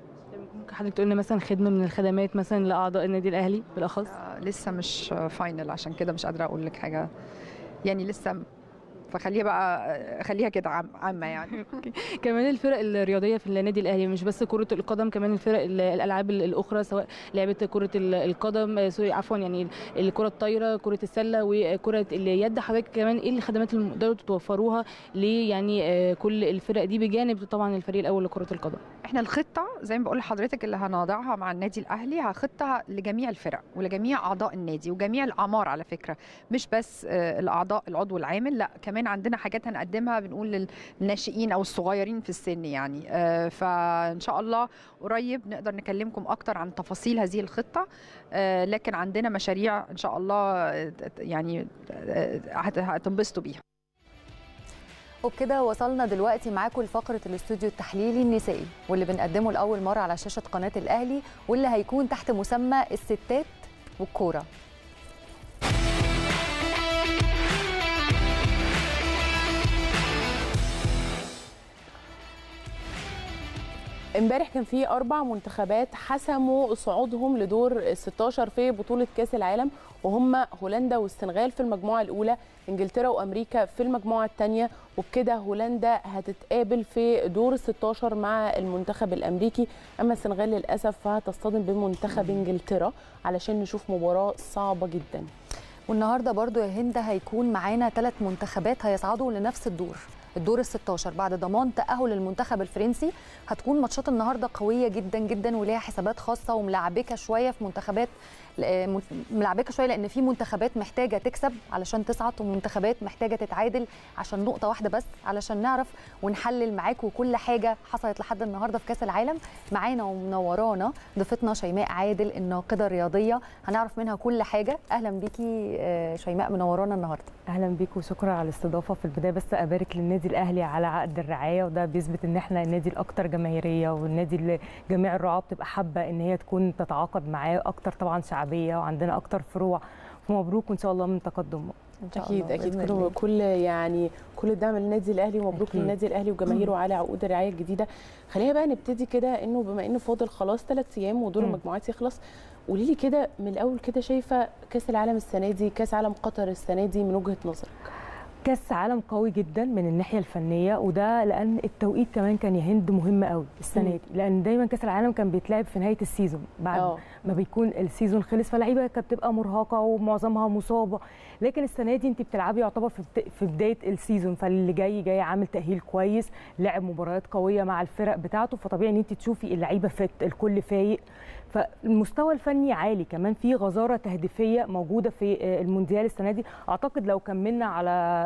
ممكن حضرتك تقول لنا مثلا خدمه من الخدمات مثلا لاعضاء النادي الاهلي بالاخص آه، لسه مش فاينل عشان كده مش قادره اقول لك حاجه يعني لسه فخليها بقى خليها كده عام- عامه يعني كمان الفرق الرياضيه في النادي الاهلي مش بس كره القدم كمان الفرق ال- الالعاب ال- الاخرى سواء لعبه كره ال- القدم آه، سوري عفوا يعني الكره الطايره كره السله وكره اليد حضرتك كمان ايه الخدمات اللي تقدروا توفروها ليه يعني آه، كل الفرق دي بجانب طبعا الفريق الاول لكره القدم احنا الخطه زي ما بقول لحضرتك اللي هنضعها مع النادي الاهلي خطه لجميع الفرق ولجميع اعضاء النادي وجميع الاعمار على فكره مش بس آه، الاعضاء العضو العامل لا كمان عندنا حاجات هنقدمها بنقول للناشئين او الصغيرين في السن يعني آه، فان شاء الله قريب نقدر نكلمكم اكتر عن تفاصيل هذه الخطه آه، لكن عندنا مشاريع ان شاء الله آه، يعني آه، هت- هتنبسطوا بيها وبكده وصلنا دلوقتي معاكم لفقره الاستوديو التحليلي النسائي واللي بنقدمه لاول مره على شاشه قناه الاهلي واللي هيكون تحت مسمى الستات والكوره امبارح كان في اربع منتخبات حسموا صعودهم لدور ال 16 في بطوله كاس العالم وهم هولندا والسنغال في المجموعه الاولى انجلترا وامريكا في المجموعه الثانيه وبكده هولندا هتتقابل في دور ال 16 مع المنتخب الامريكي اما السنغال للاسف فهتصطدم بمنتخب انجلترا علشان نشوف مباراه صعبه جدا والنهارده برضو يا هند هيكون معانا ثلاث منتخبات هيصعدوا لنفس الدور الدور ال 16 بعد ضمان تأهل المنتخب الفرنسي هتكون ماتشات النهارده قويه جدا جدا وليها حسابات خاصه وملعبكه شويه في منتخبات آه، ملعبكه شويه لان في منتخبات محتاجه تكسب علشان تصعد ومنتخبات محتاجه تتعادل عشان نقطه واحده بس علشان نعرف ونحلل معاكم كل حاجه حصلت لحد النهارده في كاس العالم معانا ومنورانا ضيفتنا شيماء عادل الناقده الرياضيه هنعرف منها كل حاجه اهلا بيكي آه، شيماء منورانا النهارده اهلا بيكم وشكرا على الاستضافه في البدايه بس ابارك للنادي الاهلي على عقد الرعايه وده بيثبت ان احنا النادي الاكثر جماهيريه والنادي اللي جميع الرعاه بتبقى حابه ان هي تكون تتعاقد معاه اكتر طبعا شعبيه وعندنا اكتر فروع فمبروك وان شاء الله من تقدم ان شاء اكيد الله اكيد بإذن كل الله. كل يعني كل الدعم للنادي الاهلي ومبروك أكيد. للنادي الاهلي وجماهيره على عقود الرعايه الجديده خلينا بقى نبتدي كده انه بما انه فاضل خلاص ثلاث ايام ودور مم. المجموعات يخلص قولي لي كده من الاول كده شايفه كاس العالم السنه دي كاس عالم قطر السنه دي من وجهه نظرك كاس عالم قوي جدا من الناحيه الفنيه وده لان التوقيت كمان كان يهند مهم قوي السنه مم. دي لان دايما كاس العالم كان بيتلعب في نهايه السيزون بعد اه ما بيكون السيزون خلص فاللعيبه كانت بتبقى مرهقه ومعظمها مصابه لكن السنه دي انت بتلعبي يعتبر في بت- في بدايه السيزون فاللي جاي جاي عامل تاهيل كويس لعب مباريات قويه مع الفرق بتاعته فطبيعي ان انت تشوفي اللعيبه فت الكل فايق فالمستوى الفني عالي كمان في غزاره تهديفيه موجوده في آه، المونديال السنه دي اعتقد لو كملنا على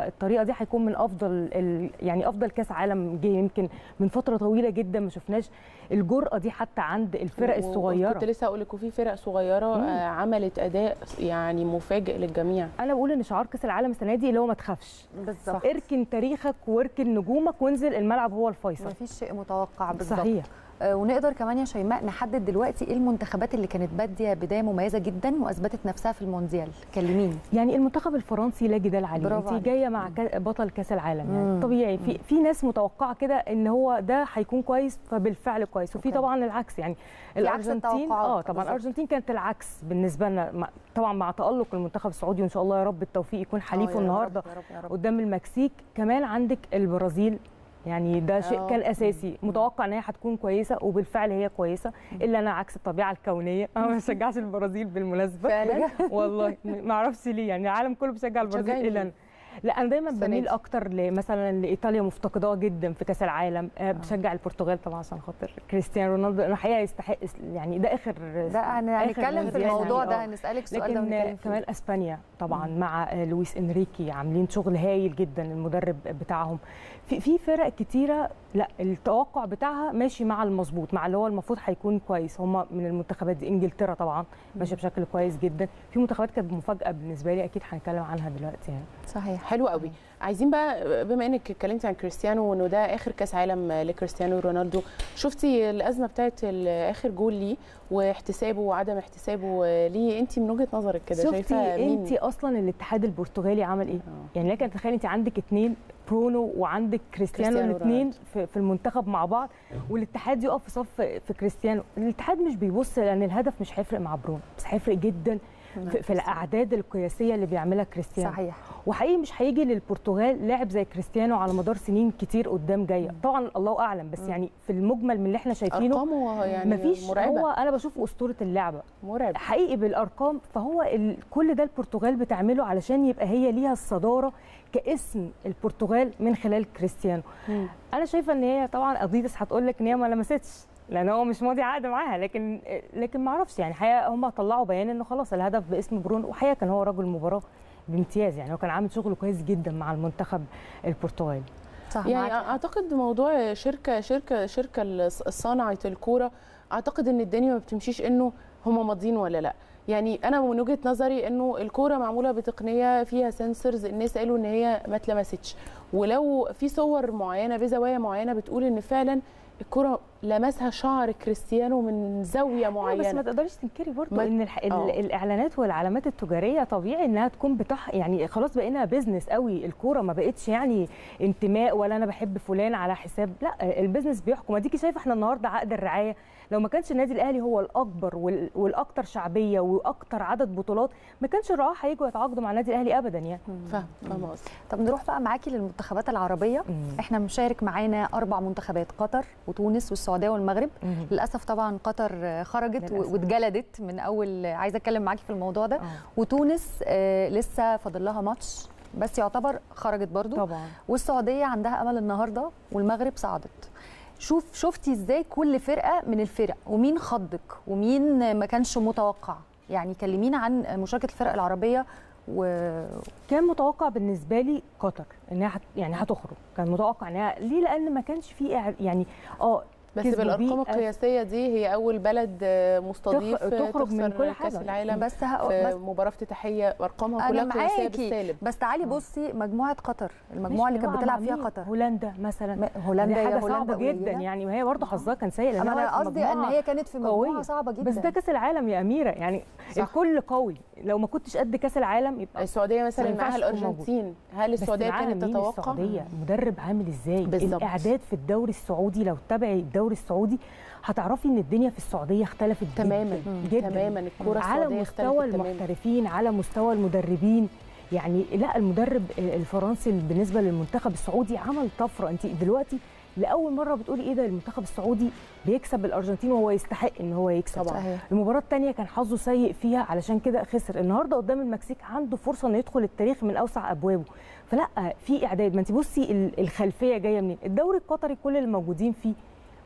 الطريقه دي هيكون من افضل ال... يعني افضل كاس عالم جه يمكن من فتره طويله جدا ما شفناش الجرأه دي حتى عند الفرق و- الصغيره كنت لسه اقول لك وفي فرق صغيره مم. آه، عملت اداء يعني مفاجئ للجميع انا بقول ان شعار كاس العالم السنه دي اللي هو ما تخافش بالظبط اركن تاريخك واركن نجومك وانزل الملعب هو الفيصل مفيش شيء متوقع بالظبط صحيح آه، ونقدر كمان يا شيماء نحدد دلوقتي ايه المنتخبات اللي كانت باديه بدايه مميزه جدا واثبتت نفسها في المونديال كلميني يعني المنتخب الفرنسي لا جدال عليه برافو انت عليك. جايه مع كا- بطل كاس العالم مم. يعني طبيعي في في ناس متوقعه كده ان هو ده هيكون كويس فبالفعل كويس وفي أوكي. طبعا العكس يعني في عكس الارجنتين التوقعات، اه طبعا بالظبط. الارجنتين كانت العكس بالنسبه لنا مع- طبعا مع تالق المنتخب السعودي وان شاء الله يا رب التوفيق يكون آه، حليفه يا النهارده رب يا رب يا رب. قدام المكسيك كمان عندك البرازيل يعني ده شيء آه. كان اساسي متوقع ان هي هتكون كويسه وبالفعل هي كويسه الا انا عكس الطبيعه الكونيه انا ما بشجعش البرازيل بالمناسبه فعلا والله ما اعرفش ليه يعني العالم كله بيشجع البرازيل بتشجعي الا مين؟ انا لا انا دايما السنة بميل دي. اكتر مثلا لايطاليا مفتقداه جدا في كاس العالم آه، بشجع البرتغال طبعا عشان خاطر كريستيانو رونالدو انا الحقيقه يستحق يعني ده اخر ده هن- آخر هنتكلم في مونديال الموضوع يعني، ده آه. هنسالك سؤال ده لكن ونتكلم فيه. كمان اسبانيا طبعا مع آه، لويس انريكي عاملين شغل هايل جدا المدرب بتاعهم في في فرق كتيره لا التوقع بتاعها ماشي مع المظبوط مع اللي هو المفروض هيكون كويس هم من المنتخبات دي انجلترا طبعا ماشيه بشكل كويس جدا في منتخبات كانت مفاجاه بالنسبه لي اكيد هنتكلم عنها دلوقتي يعني صحيح حلو قوي عايزين بقى بما انك اتكلمتي عن كريستيانو وانه ده اخر كاس عالم لكريستيانو رونالدو شفتي الازمه بتاعت ال- اخر جول ليه واحتسابه وعدم احتسابه ليه انت من وجهه نظرك كده شفتي شايفه مين انت اصلا الاتحاد البرتغالي عمل ايه يعني لكن تخيلي انت عندك اتنين برونو وعندك كريستيانو كريستيانو الاثنين رونالدو. في, في المنتخب مع بعض والاتحاد يقف في صف في كريستيانو الاتحاد مش بيبص لان الهدف مش هيفرق مع برونو بس هيفرق جدا في, في الاعداد القياسيه اللي بيعملها كريستيانو صحيح وحقيقي مش هيجي للبرتغال لاعب زي كريستيانو على مدار سنين كتير قدام جايه طبعا الله اعلم بس يعني في المجمل من اللي احنا شايفينه ارقامه يعني مفيش مرعبه هو انا بشوفه اسطوره اللعبه مرعب حقيقي بالارقام فهو ال... كل ده البرتغال بتعمله علشان يبقى هي ليها الصداره كاسم البرتغال من خلال كريستيانو مم. انا شايفه ان هي طبعا اديداس هتقول لك ان هي ما لمستش لان هو مش ماضي عقد معاها لكن لكن ما اعرفش يعني حقيقه هم طلعوا بيان انه خلاص الهدف باسم برونو وحقيقه كان هو رجل المباراه بامتياز يعني هو كان عامل شغل كويس جدا مع المنتخب البرتغالي صح يعني معاك. اعتقد موضوع شركه شركه شركه الص- صنعه الكوره اعتقد ان الدنيا ما بتمشيش انه هم ماضيين ولا لا يعني انا من وجهه نظري انه الكوره معموله بتقنيه فيها سنسورز الناس قالوا ان هي ما اتلمستش ولو في صور معينه بزوايا معينه بتقول ان فعلا الكوره لمسها شعر كريستيانو من زاويه أيوة بس ما معينه تقدريش تنكري برضه ما- ان الح... ال... آه. الاعلانات والعلامات التجاريه طبيعي انها تكون بتح يعني خلاص بقينا بيزنس قوي الكوره ما بقتش يعني انتماء ولا انا بحب فلان على حساب لا البيزنس بيحكم اديكي شايفه احنا النهارده عقد الرعايه لو ما كانش النادي الاهلي هو الاكبر وال... والاكثر شعبيه واكثر عدد بطولات ما كانش الرعاه هيجوا يتعاقدوا مع النادي الاهلي ابدا يعني فاهم فاهمه قصدي طب نروح بقى معاكي للمنتخبات العربيه مم. احنا مشارك معانا اربع منتخبات قطر وتونس والسعوديه والمغرب مم. للاسف طبعا قطر خرجت للأسف. واتجلدت من اول عايزه اتكلم معاكي في الموضوع ده آه. وتونس آه، لسه فاضل لها ماتش بس يعتبر خرجت برضو طبعا والسعوديه عندها امل النهارده والمغرب صعدت شوف شفتي ازاي كل فرقه من الفرق ومين خضك ومين ما كانش متوقع يعني كلمينا عن مشاركه الفرق العربيه و... كان متوقع بالنسبه لي قطر انها هت... يعني هتخرج كان متوقع انها ليه لان ما كانش في إع- يعني اه بس كسبوا بالارقام بيه القياسيه دي هي اول بلد آه، مستضيف تخ- تخرج من تخسر كل كاس حاجة. العالم بس, هق... في بس مباراه افتتاحيه ارقامها انا كلها قياسيه معاكي بالسالب بس تعالي بصي مجموعه قطر المجموعه اللي ماشي، كانت هو بتلعب مع فيها مين؟ قطر هولندا مثلا ما- هولندا دي يا حاجه هولندا صعبه جدا قليلة. يعني وهي برضه حظها كان سيء لان اما هو انا في قصدي ان مجموعة هي كانت في مجموعه قوية. صعبه جدا بس ده كاس العالم يا اميره يعني صح. الكل قوي لو ما كنتش قد كاس العالم يبقى السعوديه مثلا ما ينفعش معاها تكون موجود. الارجنتين هل بس السعوديه معاها كانت مين تتوقع السعوديه مدرب عامل ازاي بالظبط. الاعداد في الدوري السعودي لو تتابعي الدوري السعودي هتعرفي ان الدنيا في السعوديه اختلفت تماما جدا, جدا. تماما الكوره على السعوديه مستوى اختلفت تماما المحترفين على مستوى المدربين يعني لا المدرب الفرنسي بالنسبه للمنتخب السعودي عمل طفره انت دلوقتي لاول مره بتقولي ايه ده المنتخب السعودي بيكسب الارجنتين وهو يستحق ان هو يكسب طبعا. صحيح. المباراه الثانيه كان حظه سيء فيها علشان كده خسر النهارده قدام المكسيك عنده فرصه انه يدخل التاريخ من اوسع ابوابه فلا في اعداد ما انت بصي ال- الخلفيه جايه منين الدوري القطري كل اللي موجودين فيه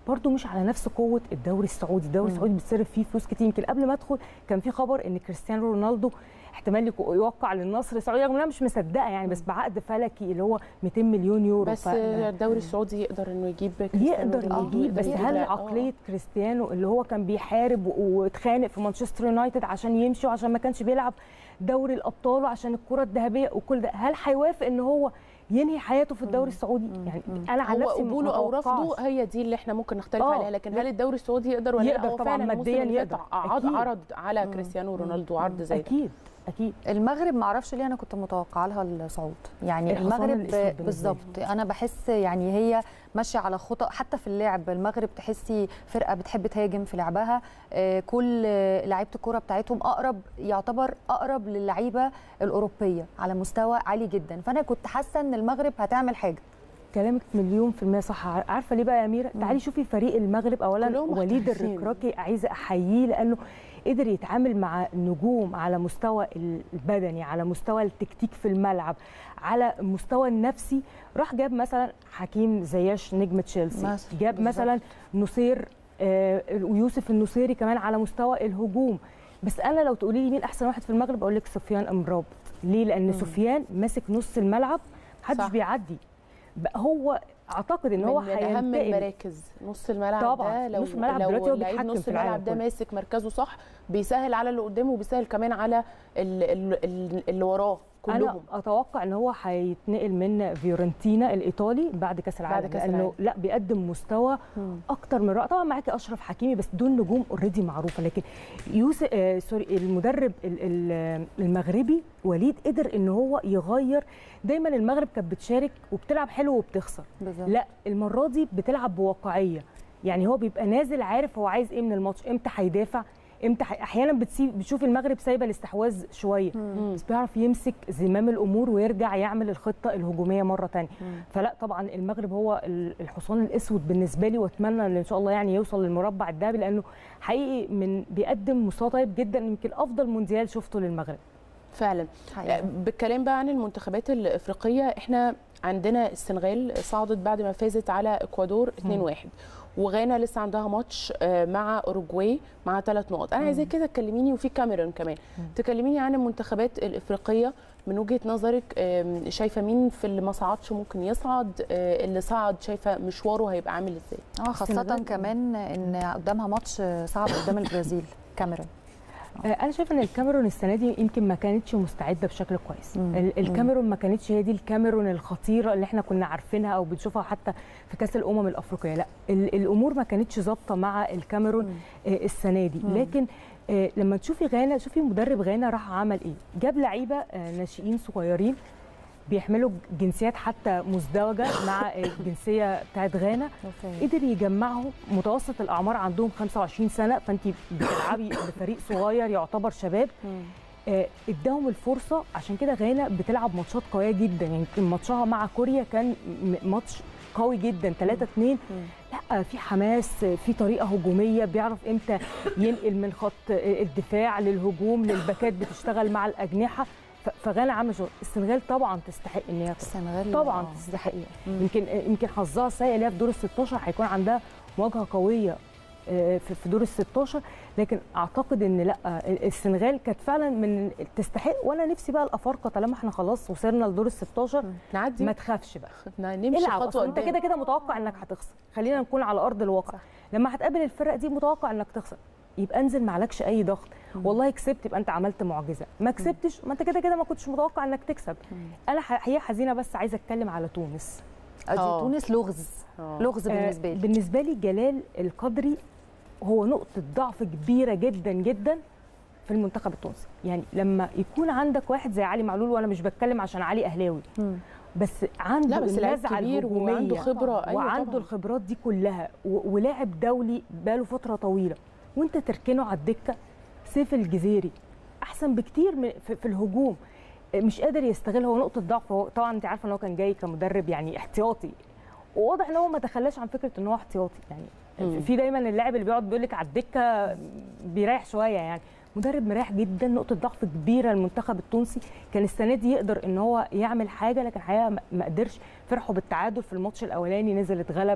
برضو مش على نفس قوه الدوري السعودي الدوري مم. السعودي بيتصرف فيه فلوس كتير يمكن قبل ما ادخل كان في خبر ان كريستيانو رونالدو احتمال يكو- يوقع للنصر السعودي رغم إن انا مش مصدقه يعني بس بعقد فلكي اللي هو 200 مليون يورو بس ف- الدوري السعودي يقدر انه يجيب كريستيانو يقدر رونالدو، يجيب بس يقدر هل يجيب- آه. عقليه كريستيانو اللي هو كان بيحارب و- واتخانق في مانشستر يونايتد عشان يمشي وعشان ما كانش بيلعب دوري الابطال وعشان الكره الذهبيه وكل ده هل هيوافق ان هو ينهي حياته في الدوري السعودي يعني انا عن هو نفسي قبوله او ما رفضه أتوقعش. هي دي اللي احنا ممكن نختلف آه، عليها لكن لا. هل الدوري السعودي يقدر ولا لا يقدر هو طبعاً، فعلا الموسم مادياً اللي فات يقدر. عرض, أكيد. عرض على كريستيانو رونالدو عرض زي ده اكيد اكيد المغرب ما اعرفش ليه انا كنت متوقعه لها الصعود يعني الحصان المغرب الأسود بالنسبة لي. بالظبط انا بحس يعني هي ماشيه على خطى حتى في اللعب المغرب تحسي فرقه بتحب تهاجم في لعبها آه، كل آه، لعيبه الكوره بتاعتهم اقرب يعتبر اقرب للعيبه الاوروبيه على مستوى عالي جدا فانا كنت حاسه ان المغرب هتعمل حاجه كلامك مليون في المية صح عارفة ليه بقى يا أميرة؟ تعالي شوفي فريق المغرب أولا كلهم وليد محترفين. الركراكي عايزة أحييه لأنه قدر يتعامل مع نجوم على مستوى البدني على مستوى التكتيك في الملعب على المستوى النفسي راح جاب مثلا حكيم زياش نجم تشيلسي مثلا، جاب بالظبط. مثلا نصير آه، ويوسف النصيري كمان على مستوى الهجوم بس انا لو تقولي لي مين احسن واحد في المغرب اقول لك سفيان امرابط ليه لان سفيان ماسك نص الملعب محدش صح. بيعدي بقى هو اعتقد ان هو من اهم هينتقل المراكز نص الملعب طبعاً. ده لو نص الملعب لو دلوقتي هو لعيب بيتحكم نص في العالم الملعب ده كله. ماسك مركزه صح بيسهل على اللي قدامه وبيسهل كمان على اللي, اللي, اللي وراه انا كلهم اتوقع ان هو هيتنقل من فيورنتينا الايطالي بعد كاس العالم كأس لانه العالم. لا بيقدم مستوى اكتر من رائع طبعا معاكي اشرف حكيمي بس دول نجوم اوريدي معروفه لكن يوسف آه سوري المدرب ال- ال- المغربي وليد قدر ان هو يغير دايما المغرب كانت بتشارك وبتلعب حلو وبتخسر بالظبط لا المره دي بتلعب بواقعيه يعني هو بيبقى نازل عارف هو عايز ايه من الماتش امتى هيدافع امتى حي... احيانا بتسيب بتشوف المغرب سايبه الاستحواذ شويه بس بيعرف يمسك زمام الامور ويرجع يعمل الخطه الهجوميه مره تانية فلا طبعا المغرب هو ال- الحصان الاسود بالنسبه لي واتمنى ان ان شاء الله يعني يوصل للمربع الذهبي لانه حقيقي من بيقدم مستوى طيب جدا يمكن افضل مونديال شفته للمغرب فعلا حقيقة. بالكلام بقى عن المنتخبات الافريقيه احنا عندنا السنغال صعدت بعد ما فازت على اكوادور 2-1 وغانا لسه عندها ماتش آه، مع اوروجواي مع ثلاث نقط انا عايزاك كده تكلميني وفي كاميرون كمان تكلميني عن المنتخبات الافريقيه من وجهه نظرك آم، شايفه مين في اللي ما صعدش ممكن يصعد آه، اللي صعد شايفه مشواره هيبقى عامل ازاي اه خاصه السنغال. كمان ان قدامها ماتش صعب قدام البرازيل كاميرون آه، انا شايفه ان الكاميرون السنه دي يمكن ما كانتش مستعده بشكل كويس مم. ال- الكاميرون ما كانتش هي دي الكاميرون الخطيره اللي احنا كنا عارفينها او بنشوفها حتى في كاس الامم الافريقيه لا ال- الامور ما كانتش ظابطه مع الكاميرون آه، السنه دي مم. لكن آه، لما تشوفي غانا شوفي مدرب غانا راح عمل ايه جاب لعيبه آه، ناشئين صغيرين بيحملوا جنسيات حتى مزدوجه مع الجنسيه بتاعت غانا قدر يجمعهم متوسط الاعمار عندهم 25 سنه فانت بتلعبي بفريق صغير يعتبر شباب آه، اداهم الفرصه عشان كده غانا بتلعب ماتشات قويه جدا يعني يمكن ماتشها مع كوريا كان م- ماتش قوي جدا 3 2 لا في حماس في طريقه هجوميه بيعرف امتى ينقل من خط الدفاع للهجوم للباكات بتشتغل مع الاجنحه ف- فغانا عامله شغل السنغال طبعا تستحق ان هي تصعد. السنغال طبعا آه، تستحق حقيقة. مم. يمكن يمكن حظها سيء اللي هي في دور ال 16 هيكون عندها مواجهه قويه آه، في في دور ال 16 لكن اعتقد ان لا آه، السنغال كانت فعلا من تستحق وانا نفسي بقى الافارقه طالما احنا خلاص وصلنا لدور ال 16 نعدي ما تخافش بقى نمشي العب خطوه اصلا انت قدام. كده كده متوقع انك هتخسر خلينا نكون على ارض الواقع لما هتقابل الفرق دي متوقع انك تخسر يبقى انزل معلكش اي ضغط والله كسبت يبقى انت عملت معجزه ما كسبتش ما انت كده كده ما كنتش متوقع انك تكسب انا حقيقه حزينه بس عايزه اتكلم على تونس ادي آه. تونس لغز آه. لغز آه، بالنسبه لي بالنسبه لي جلال القدري هو نقطه ضعف كبيره جدا جدا في المنتخب التونسي يعني لما يكون عندك واحد زي علي معلول وانا مش بتكلم عشان علي اهلاوي مم. بس عنده لا بس لعيب النزعه كبير الهجوميه وعنده خبره ايوه وعنده طبعاً. الخبرات دي كلها و- ولاعب دولي بقاله فتره طويله وانت تركنه على الدكه سيف الجزيري احسن بكتير من في, في الهجوم مش قادر يستغل هو نقطه ضعف هو طبعا انت عارفه ان هو كان جاي كمدرب يعني احتياطي وواضح ان هو ما تخلاش عن فكره ان هو احتياطي يعني مم. في دايما اللاعب اللي بيقعد بيقول لك على الدكه بيريح شويه يعني مدرب مريح جدا نقطه ضعف كبيره المنتخب التونسي كان السنه دي يقدر ان هو يعمل حاجه لكن الحقيقه ما- ما قدرش فرحوا بالتعادل في الماتش الاولاني نزل اتغلب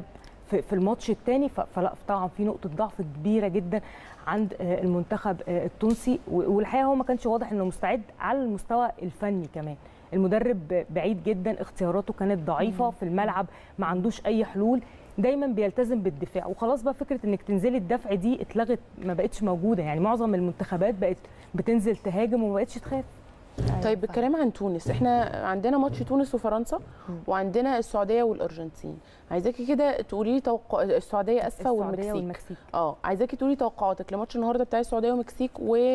في, في الماتش الثاني فلا طبعا في نقطه ضعف كبيره جدا عند آه، المنتخب آه، التونسي و- والحقيقه هو ما كانش واضح انه مستعد على المستوى الفني كمان المدرب بعيد جدا اختياراته كانت ضعيفه في الملعب ما عندوش اي حلول دايما بيلتزم بالدفاع وخلاص بقى فكره انك تنزلي الدفع دي اتلغت ما بقتش موجوده يعني معظم المنتخبات بقت بتنزل تهاجم وما بقتش تخاف طيب بالكلام عن تونس احنا عندنا ماتش تونس وفرنسا وعندنا السعوديه والارجنتين عايزاكي كده تقولي لي توقع السعوديه اسفه السعوديه والمكسيك والمكسيك اه عايزاكي تقولي توقعاتك لماتش النهارده بتاع السعوديه والمكسيك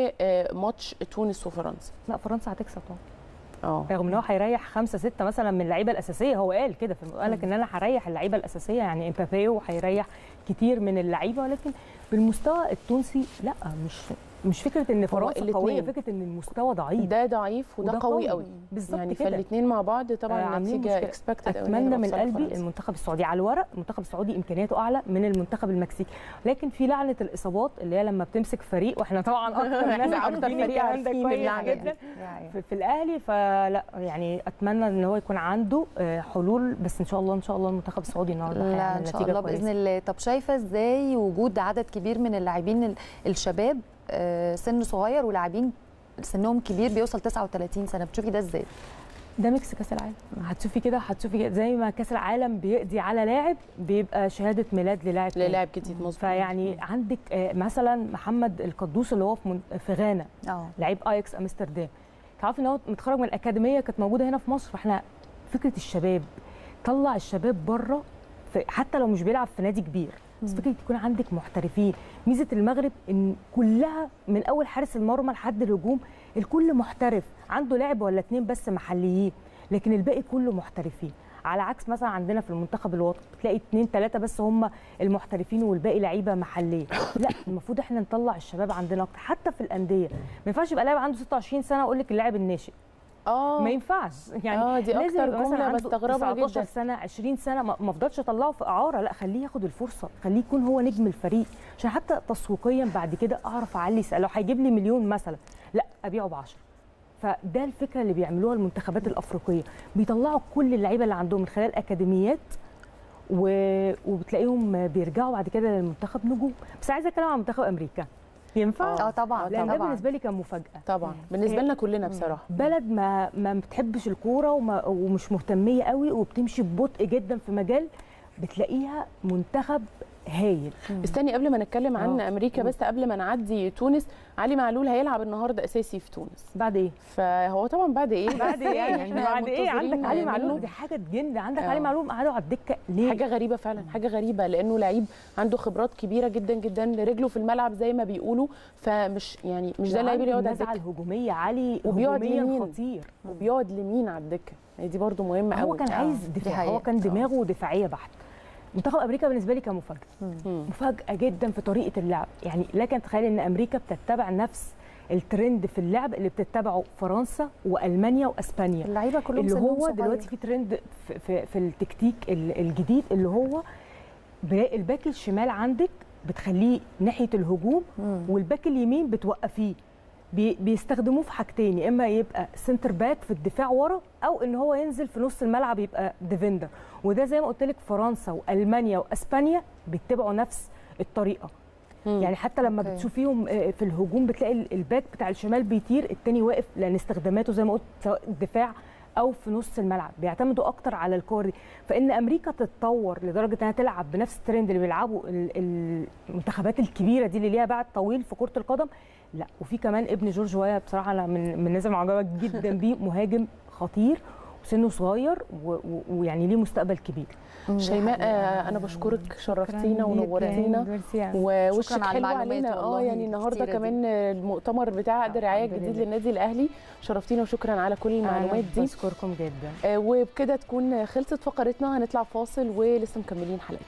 وماتش تونس وفرنسا لا فرنسا هتكسب طبعا اه رغم ان هو هيريح خمسه سته مثلا من اللعيبه الاساسيه هو قال كده في قال لك ان انا هريح اللعيبه الاساسيه يعني امبابي وهيريح كتير من اللعيبه ولكن بالمستوى التونسي لا مش مش فكره ان فرنسا الاتنين. قويه فكره ان المستوى ضعيف ده ضعيف وده, وده قوي قوي. قوي بالظبط يعني كده. فالاثنين مع بعض آه، طبعا عاملين النتيجه مشكلة. اكسبكتد اتمنى من قلبي المنتخب السعودي على الورق المنتخب السعودي امكانياته اعلى من المنتخب المكسيكي لكن في لعنه الاصابات اللي هي لما بتمسك فريق واحنا طبعا اكتر ناس إحنا أكتر عارفين فريق الكلام ده عارفين كويس اللعنة دي. جدا في, في الاهلي فلا يعني اتمنى ان هو يكون عنده آه، حلول بس ان شاء الله ان شاء الله المنتخب السعودي النهارده لا هيعمل ان شاء نتيجة الله كويسة. باذن الله طب شايفه ازاي وجود عدد كبير من اللاعبين ال- الشباب آه، سن صغير ولاعبين سنهم كبير بيوصل 39 سنه بتشوفي ده ازاي ده ميكس كاس العالم هتشوفي كده هتشوفي كده زي ما كاس العالم بيقضي على لاعب بيبقى شهاده ميلاد للاعب تاني. للاعب جديد مظبوط فيعني عندك آه، مثلا محمد القدوس اللي هو في من- في غانا اه لعيب اياكس امستردام تعرفي ان هو متخرج من الاكاديميه كانت موجوده هنا في مصر فاحنا فكره الشباب طلع الشباب بره في- حتى لو مش بيلعب في نادي كبير بس فكره يكون عندك محترفين ميزه المغرب ان كلها من اول حارس المرمى لحد الهجوم الكل محترف عنده لاعب ولا اتنين بس محليين لكن الباقي كله محترفين على عكس مثلا عندنا في المنتخب الوطني تلاقي اتنين تلاته بس هم المحترفين والباقي لعيبه محليه لا المفروض احنا نطلع الشباب عندنا اكتر حتى في الانديه ما ينفعش يبقى لاعب عنده 26 سنه اقول لك اللاعب الناشئ اه ما ينفعش يعني اه دي لازم اكتر يبقى مثلا جمله عنده بستغربها 19 جدا سنه 20 سنه ما ما افضلش اطلعه في اعاره لا خليه ياخد الفرصه خليه يكون هو نجم الفريق عشان حتى تسويقيا بعد كده اعرف اعلي سعر. لو هيجيب لي مليون مثلا لا ابيعه ب 10 فده الفكره اللي بيعملوها المنتخبات الافريقيه بيطلعوا كل اللعيبه اللي عندهم من خلال اكاديميات و... وبتلاقيهم بيرجعوا بعد كده للمنتخب نجوم بس عايزه اتكلم عن منتخب امريكا ينفع اه طبعا لان ده طبعا بالنسبه لي كان مفاجاه طبعا بالنسبه لنا كلنا بصراحه بلد ما ما بتحبش الكوره وما ومش مهتميه قوي وبتمشي ببطء جدا في مجال بتلاقيها منتخب هايل استني قبل ما نتكلم عن آه. امريكا بس قبل ما نعدي تونس علي معلول هيلعب النهارده اساسي في تونس بعد ايه؟ فهو طبعا بعد ايه بعد ايه؟ يعني يعني احنا بعد ايه منتظرين عندك علي منه. معلول دي حاجه تجن عندك آه. علي معلول قعدوا على الدكه ليه؟ حاجه غريبه فعلا حاجه غريبه لانه لعيب عنده خبرات كبيره جدا جدا رجله في الملعب زي ما بيقولوا فمش يعني مش ده اللعيب اللي يقعد على النزعه الدكه الهجوميه علي وبيقعد هجوميا يمين. خطير وبيقعد لمين على الدكه هي دي برضو مهمه قوي هو كان عايز دي دفاع حقيقة. هو كان آه. دماغه دفاعيه بحت منتخب امريكا بالنسبه لي كان مفاجاه مم. مفاجاه جدا في طريقه اللعب يعني لكن تخيل ان امريكا بتتبع نفس الترند في اللعب اللي بتتبعه فرنسا والمانيا واسبانيا اللعيبه كلهم اللي سنهم هو صغير. دلوقتي في ترند في, في, في التكتيك ال- الجديد اللي هو بلا- الباك الشمال عندك بتخليه ناحيه الهجوم مم. والباك اليمين بتوقفيه بي- بيستخدموه في حاجتين يا اما يبقى سنتر باك في الدفاع ورا او ان هو ينزل في نص الملعب يبقى ديفندر وده زي ما قلت لك فرنسا والمانيا واسبانيا بيتبعوا نفس الطريقه مم. يعني حتى لما أوكي. بتشوفيهم آه، في الهجوم بتلاقي ال- الباك بتاع الشمال بيطير التاني واقف لان استخداماته زي ما قلت سواء الدفاع او في نص الملعب بيعتمدوا اكتر على الكور دي فان امريكا تتطور لدرجه انها تلعب بنفس الترند اللي بيلعبوا ال- المنتخبات الكبيره دي اللي ليها بعد طويل في كره القدم لا وفي كمان ابن جورج وايا بصراحه انا من من الناس المعجبه جدا بيه مهاجم خطير وسنه صغير و- و- ويعني ليه مستقبل كبير شيماء آه، انا بشكرك شرفتينا ونورتينا ووشك شكراً على حلو المعلومات علينا اه والله يعني النهارده الكتيرة دي. كمان المؤتمر بتاع عقد الرعايه الحمد الجديد لله. للنادي الاهلي شرفتينا وشكرا على كل المعلومات دي بشكركم جدا آه، وبكده تكون خلصت فقرتنا هنطلع فاصل ولسه مكملين حلقتنا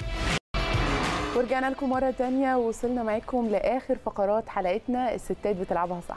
ورجعنا لكم مرة تانية ووصلنا معاكم لآخر فقرات حلقتنا الستات بتلعبها صح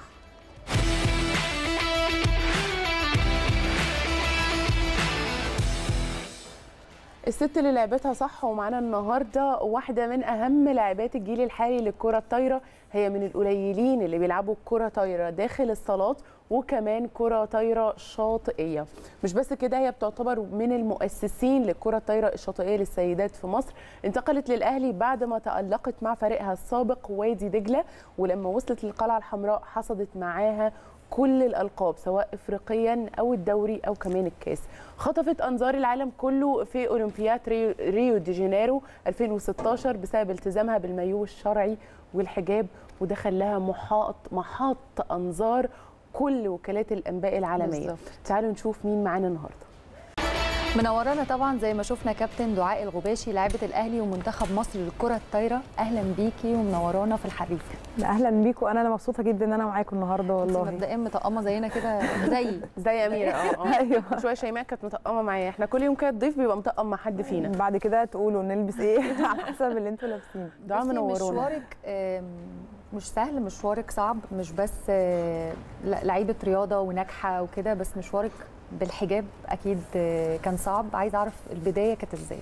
الست اللي لعبتها صح ومعانا النهارده واحده من اهم لاعبات الجيل الحالي للكره الطايره هي من القليلين اللي بيلعبوا كره طايره داخل الصالات وكمان كره طايره شاطئيه مش بس كده هي بتعتبر من المؤسسين للكره الطايره الشاطئيه للسيدات في مصر انتقلت للاهلي بعد ما تالقت مع فريقها السابق وادي دجله ولما وصلت للقلعه الحمراء حصدت معاها كل الالقاب سواء افريقيا او الدوري او كمان الكاس خطفت انظار العالم كله في اولمبياد ريو, ريو دي جانيرو 2016 بسبب التزامها بالمايو الشرعي والحجاب وده خلاها محاط محاط انظار كل وكالات الانباء العالميه بالظبط. تعالوا نشوف مين معانا النهارده منورانا طبعا زي ما شفنا كابتن دعاء الغباشي لاعبه الاهلي ومنتخب مصر للكره الطايره اهلا بيكي ومنورانا في الحريق اهلا بيكم انا انا مبسوطه جدا ان انا معاكم النهارده انت والله مبدئيا مطقمه زينا كده زي زي اميره اه اه ايوه شويه شيماء كانت مطقمه معايا احنا كل يوم كده الضيف بيبقى مطقم مع حد فينا بعد كده تقولوا نلبس ايه على حسب اللي انتوا لابسينه دعاء بصي، منورونا مشوارك آم، مش سهل مشوارك صعب مش بس آه، لا- لعيبه رياضه وناجحه وكده بس مشوارك بالحجاب اكيد آه، كان صعب عايزه اعرف البدايه كانت ازاي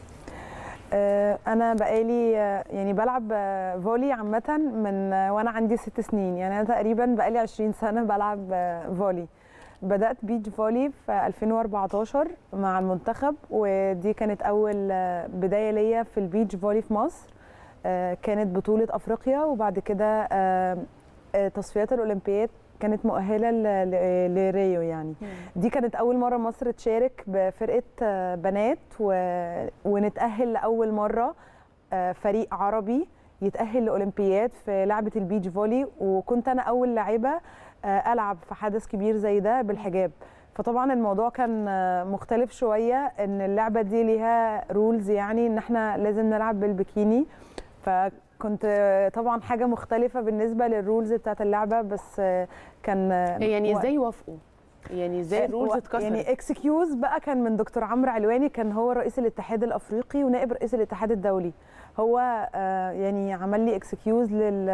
آه، انا بقالي آه، يعني بلعب آه، فولي عامه من آه، وانا عندي ست سنين يعني انا تقريبا بقالي 20 سنه بلعب آه، فولي بدات بيتش فولي في 2014 مع المنتخب ودي كانت اول آه، بدايه ليا في البيتش فولي في مصر آه، كانت بطوله افريقيا وبعد كده آه، آه، تصفيات الاولمبياد كانت مؤهله ل- ل- لريو يعني دي كانت اول مره مصر تشارك بفرقه آه، بنات و... ونتاهل لاول مره آه، فريق عربي يتاهل لاولمبياد في لعبه البيتش فولي وكنت انا اول لاعبه آه، العب في حدث كبير زي ده بالحجاب فطبعا الموضوع كان آه، مختلف شويه ان اللعبه دي ليها رولز يعني ان احنا لازم نلعب بالبكيني فكنت آه، طبعا حاجه مختلفه بالنسبه للرولز بتاعت اللعبه بس آه، كان آه، يعني وقت- ازاي يوافقوا يعني ازاي الرولز و- اتكسرت يعني اكسكيوز بقى كان من دكتور عمرو علواني كان هو رئيس الاتحاد الافريقي ونائب رئيس الاتحاد الدولي هو آه، يعني عمل لي اكسكيوز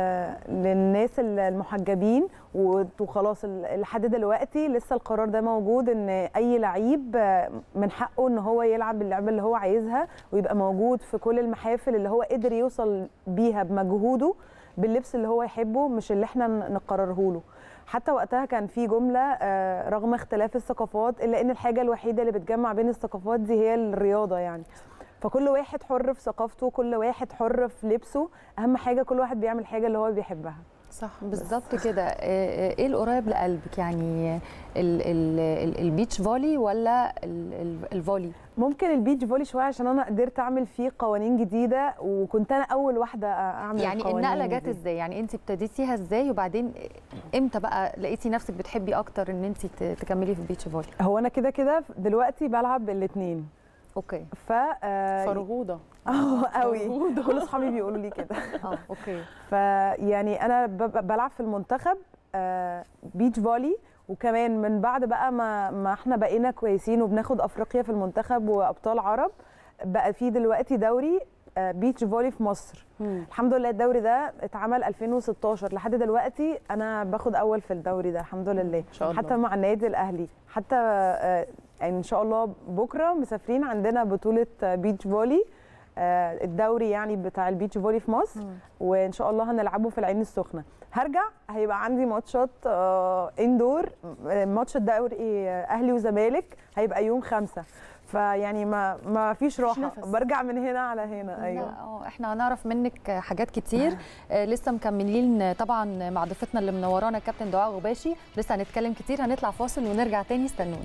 للناس المحجبين و- وخلاص ال- لحد دلوقتي لسه القرار ده موجود ان اي لعيب آه، من حقه ان هو يلعب اللعبه اللي هو عايزها ويبقى موجود في كل المحافل اللي هو قدر يوصل بيها بمجهوده باللبس اللي هو يحبه مش اللي احنا ن- نقرره له حتى وقتها كان في جمله آه، رغم اختلاف الثقافات الا ان الحاجه الوحيده اللي بتجمع بين الثقافات دي هي الرياضه يعني فكل واحد حر في ثقافته كل واحد حر في لبسه اهم حاجه كل واحد بيعمل حاجه اللي هو بيحبها صح بالظبط كده آه، آه، ايه القريب لقلبك يعني ال- ال- ال- البيتش فولي ولا ال- ال- الفولي ممكن البيتش فولي شويه عشان انا قدرت اعمل فيه قوانين جديده وكنت انا اول واحده اعمل يعني القوانين النقله جت دي. ازاي يعني انت ابتديتيها ازاي وبعدين امتى بقى لقيتي نفسك بتحبي اكتر ان انت ت- تكملي في البيتش فولي هو انا كده كده دلوقتي بلعب الاثنين اوكي ف آه، فرهوده اه قوي كل اصحابي بيقولوا لي كده اه اوكي فيعني انا ب- ب- بلعب في المنتخب آه، بيتش فولي وكمان من بعد بقى ما ما احنا بقينا كويسين وبناخد افريقيا في المنتخب وابطال عرب بقى في دلوقتي دوري آه، بيتش فولي في مصر مم. الحمد لله الدوري ده اتعمل 2016 لحد دلوقتي انا باخد اول في الدوري ده الحمد لله شاء الله. حتى مع النادي الاهلي حتى آه، يعني ان شاء الله بكره مسافرين عندنا بطوله آه، بيتش فولي آه، الدوري يعني بتاع البيتش فولي في مصر وان شاء الله هنلعبه في العين السخنه هرجع هيبقى عندي ماتشات آه، اندور آه، ماتش الدوري آه، اهلي وزمالك هيبقى يوم خمسة فيعني ما ما فيش راحه نفس. برجع من هنا على هنا ايوه لا اه احنا هنعرف منك حاجات كتير آه لسه مكملين طبعا مع ضيفتنا اللي منورانا كابتن دعاء غباشي لسه هنتكلم كتير هنطلع فاصل ونرجع تاني استنونا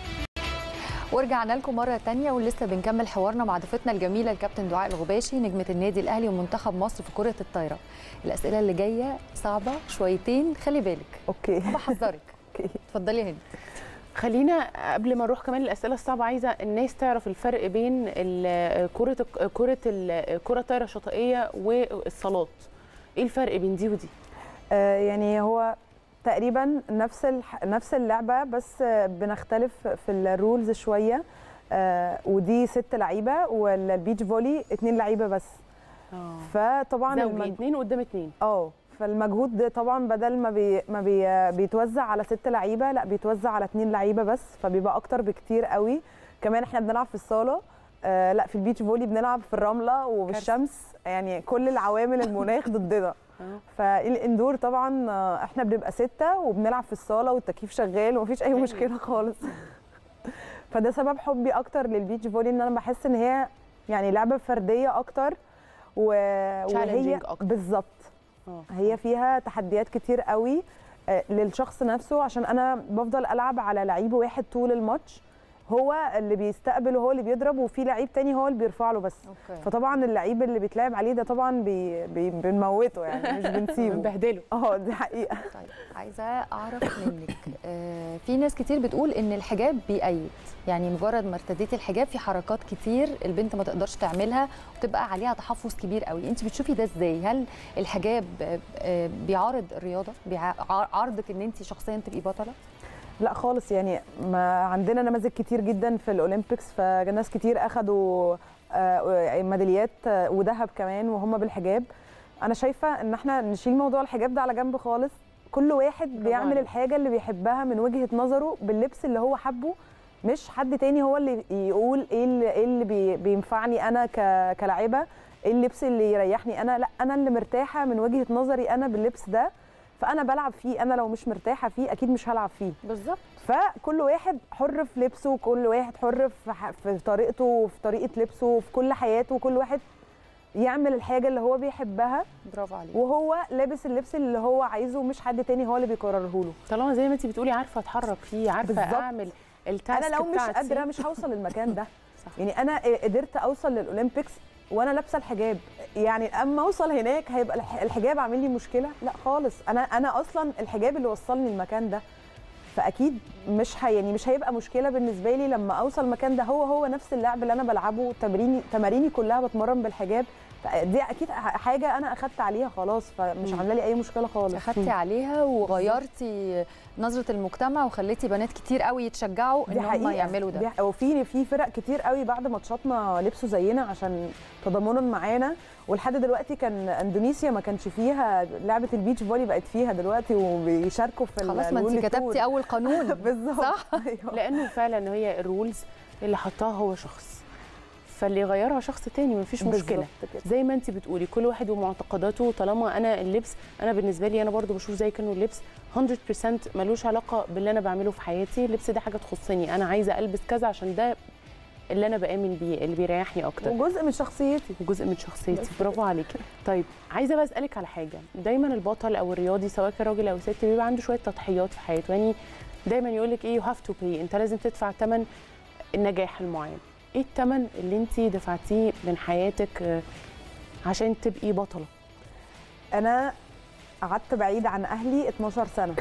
ورجعنا لكم مرة تانية ولسه بنكمل حوارنا مع ضيفتنا الجميلة الكابتن دعاء الغباشي نجمة النادي الأهلي ومنتخب مصر في كرة الطايرة الأسئلة اللي جاية صعبة شويتين خلي بالك اوكي بحذرك اوكي اتفضلي هنا خلينا قبل ما نروح كمان للاسئله الصعبه عايزه الناس تعرف الفرق بين ال- كره كره الكره الطايره الشاطئيه والصالات ايه الفرق بين دي ودي آه، يعني هو تقريبا نفس الح... نفس اللعبه بس آه، بنختلف في الرولز شويه آه، ودي ست لعيبه والبيتش فولي اتنين لعيبه بس فطبعا زوجي المج... اتنين قدام اتنين اه فالمجهود ده طبعا بدل ما بي... ما بي... بيتوزع على ست لعيبه لا بيتوزع على اتنين لعيبه بس فبيبقى اكتر بكتير قوي كمان احنا بنلعب في الصاله آه لا في البيتش فولي بنلعب في الرمله وبالشمس يعني كل العوامل المناخ ضدنا فالاندور طبعا آه، احنا بنبقى ستة وبنلعب في الصاله والتكييف شغال ومفيش اي مشكله خالص فده سبب حبي اكتر للبيتش فولي ان انا بحس ان هي يعني لعبه فرديه اكتر و... وهي Challenging أكتر. بالظبط آه. هي فيها تحديات كتير قوي آه، للشخص نفسه عشان انا بفضل العب على لعيب واحد طول الماتش هو اللي بيستقبل وهو اللي بيضرب وفي لعيب تاني هو اللي بيرفع له بس اوكي فطبعا اللعيب اللي بيتلعب عليه ده طبعا بي بي بنموته يعني مش بنسيبه بنبهدله اه دي حقيقه طيب عايزه اعرف منك آه، في ناس كتير بتقول ان الحجاب بيأيد يعني مجرد ما ارتديتي الحجاب في حركات كتير البنت ما تقدرش تعملها وتبقى عليها تحفظ كبير قوي انت بتشوفي ده ازاي هل الحجاب آه، آه، بيعارض الرياضه بيعارضك ان انت شخصيا تبقي بطله لا خالص يعني ما عندنا نماذج كتير جدا في الاولمبيكس فناس كتير اخدوا آه، ميداليات آه، وذهب كمان وهم بالحجاب انا شايفه ان احنا نشيل موضوع الحجاب ده على جنب خالص كل واحد بيعمل عليك. الحاجه اللي بيحبها من وجهه نظره باللبس اللي هو حبه مش حد تاني هو اللي يقول ايه اللي, إيه اللي بي- بينفعني انا ك- كلاعبه ايه اللبس اللي يريحني انا لا انا اللي مرتاحه من وجهه نظري انا باللبس ده فانا بلعب فيه انا لو مش مرتاحه فيه اكيد مش هلعب فيه بالظبط فكل واحد حر في لبسه كل واحد حر في, ح- في طريقته وفي طريقه لبسه في كل حياته كل واحد يعمل الحاجه اللي هو بيحبها برافو عليك وهو لابس اللبس اللي هو عايزه ومش حد تاني هو اللي بيقرره له طالما زي ما انت بتقولي عارفه اتحرك فيه عارفه بالظبط. اعمل التاسك انا لو مش بتاعتي. قادره مش هوصل للمكان ده صح. يعني انا قدرت اوصل للاولمبيكس وانا لابسه الحجاب يعني اما اوصل هناك هيبقى الح- الحجاب عامل لي مشكله لا خالص انا انا اصلا الحجاب اللي وصلني المكان ده فاكيد مش هي يعني مش هيبقى مشكله بالنسبه لي لما اوصل المكان ده هو هو نفس اللعب اللي انا بلعبه تماريني تماريني كلها بتمرن بالحجاب دي اكيد حاجه انا اخدت عليها خلاص فمش عامله لي اي مشكله خالص اخدتي عليها وغيرتي نظره المجتمع وخليتي بنات كتير قوي يتشجعوا ان دي هم حقيقة يعملوا ده دي حقيقة. وفي في فرق كتير قوي بعد ماتشاتنا لبسوا زينا عشان تضامنا معانا ولحد دلوقتي كان اندونيسيا ما كانش فيها لعبه البيتش فولي بقت فيها دلوقتي وبيشاركوا في خلاص ما الورلد انت تور. كتبتي اول قانون بالظبط صح أيوة. لانه فعلا هي الرولز اللي حطاها هو شخص فاللي يغيرها شخص تاني مفيش مشكله بالظبط كده. زي ما انت بتقولي كل واحد ومعتقداته طالما انا اللبس انا بالنسبه لي انا برضو بشوف زي كانه اللبس 100% ملوش علاقه باللي انا بعمله في حياتي اللبس ده حاجه تخصني انا عايزه البس كذا عشان ده اللي انا بامن بيه اللي بيريحني اكتر وجزء من شخصيتي جزء من شخصيتي برافو عليكي طيب عايزه بقى اسالك على حاجه دايما البطل او الرياضي سواء كان راجل او ست بيبقى عنده شويه تضحيات في حياته يعني دايما يقول لك ايه يو هاف تو باي انت لازم تدفع ثمن النجاح المعين ايه الثمن اللي انت دفعتيه من حياتك آه، عشان تبقي بطله انا قعدت بعيد عن اهلي 12 سنه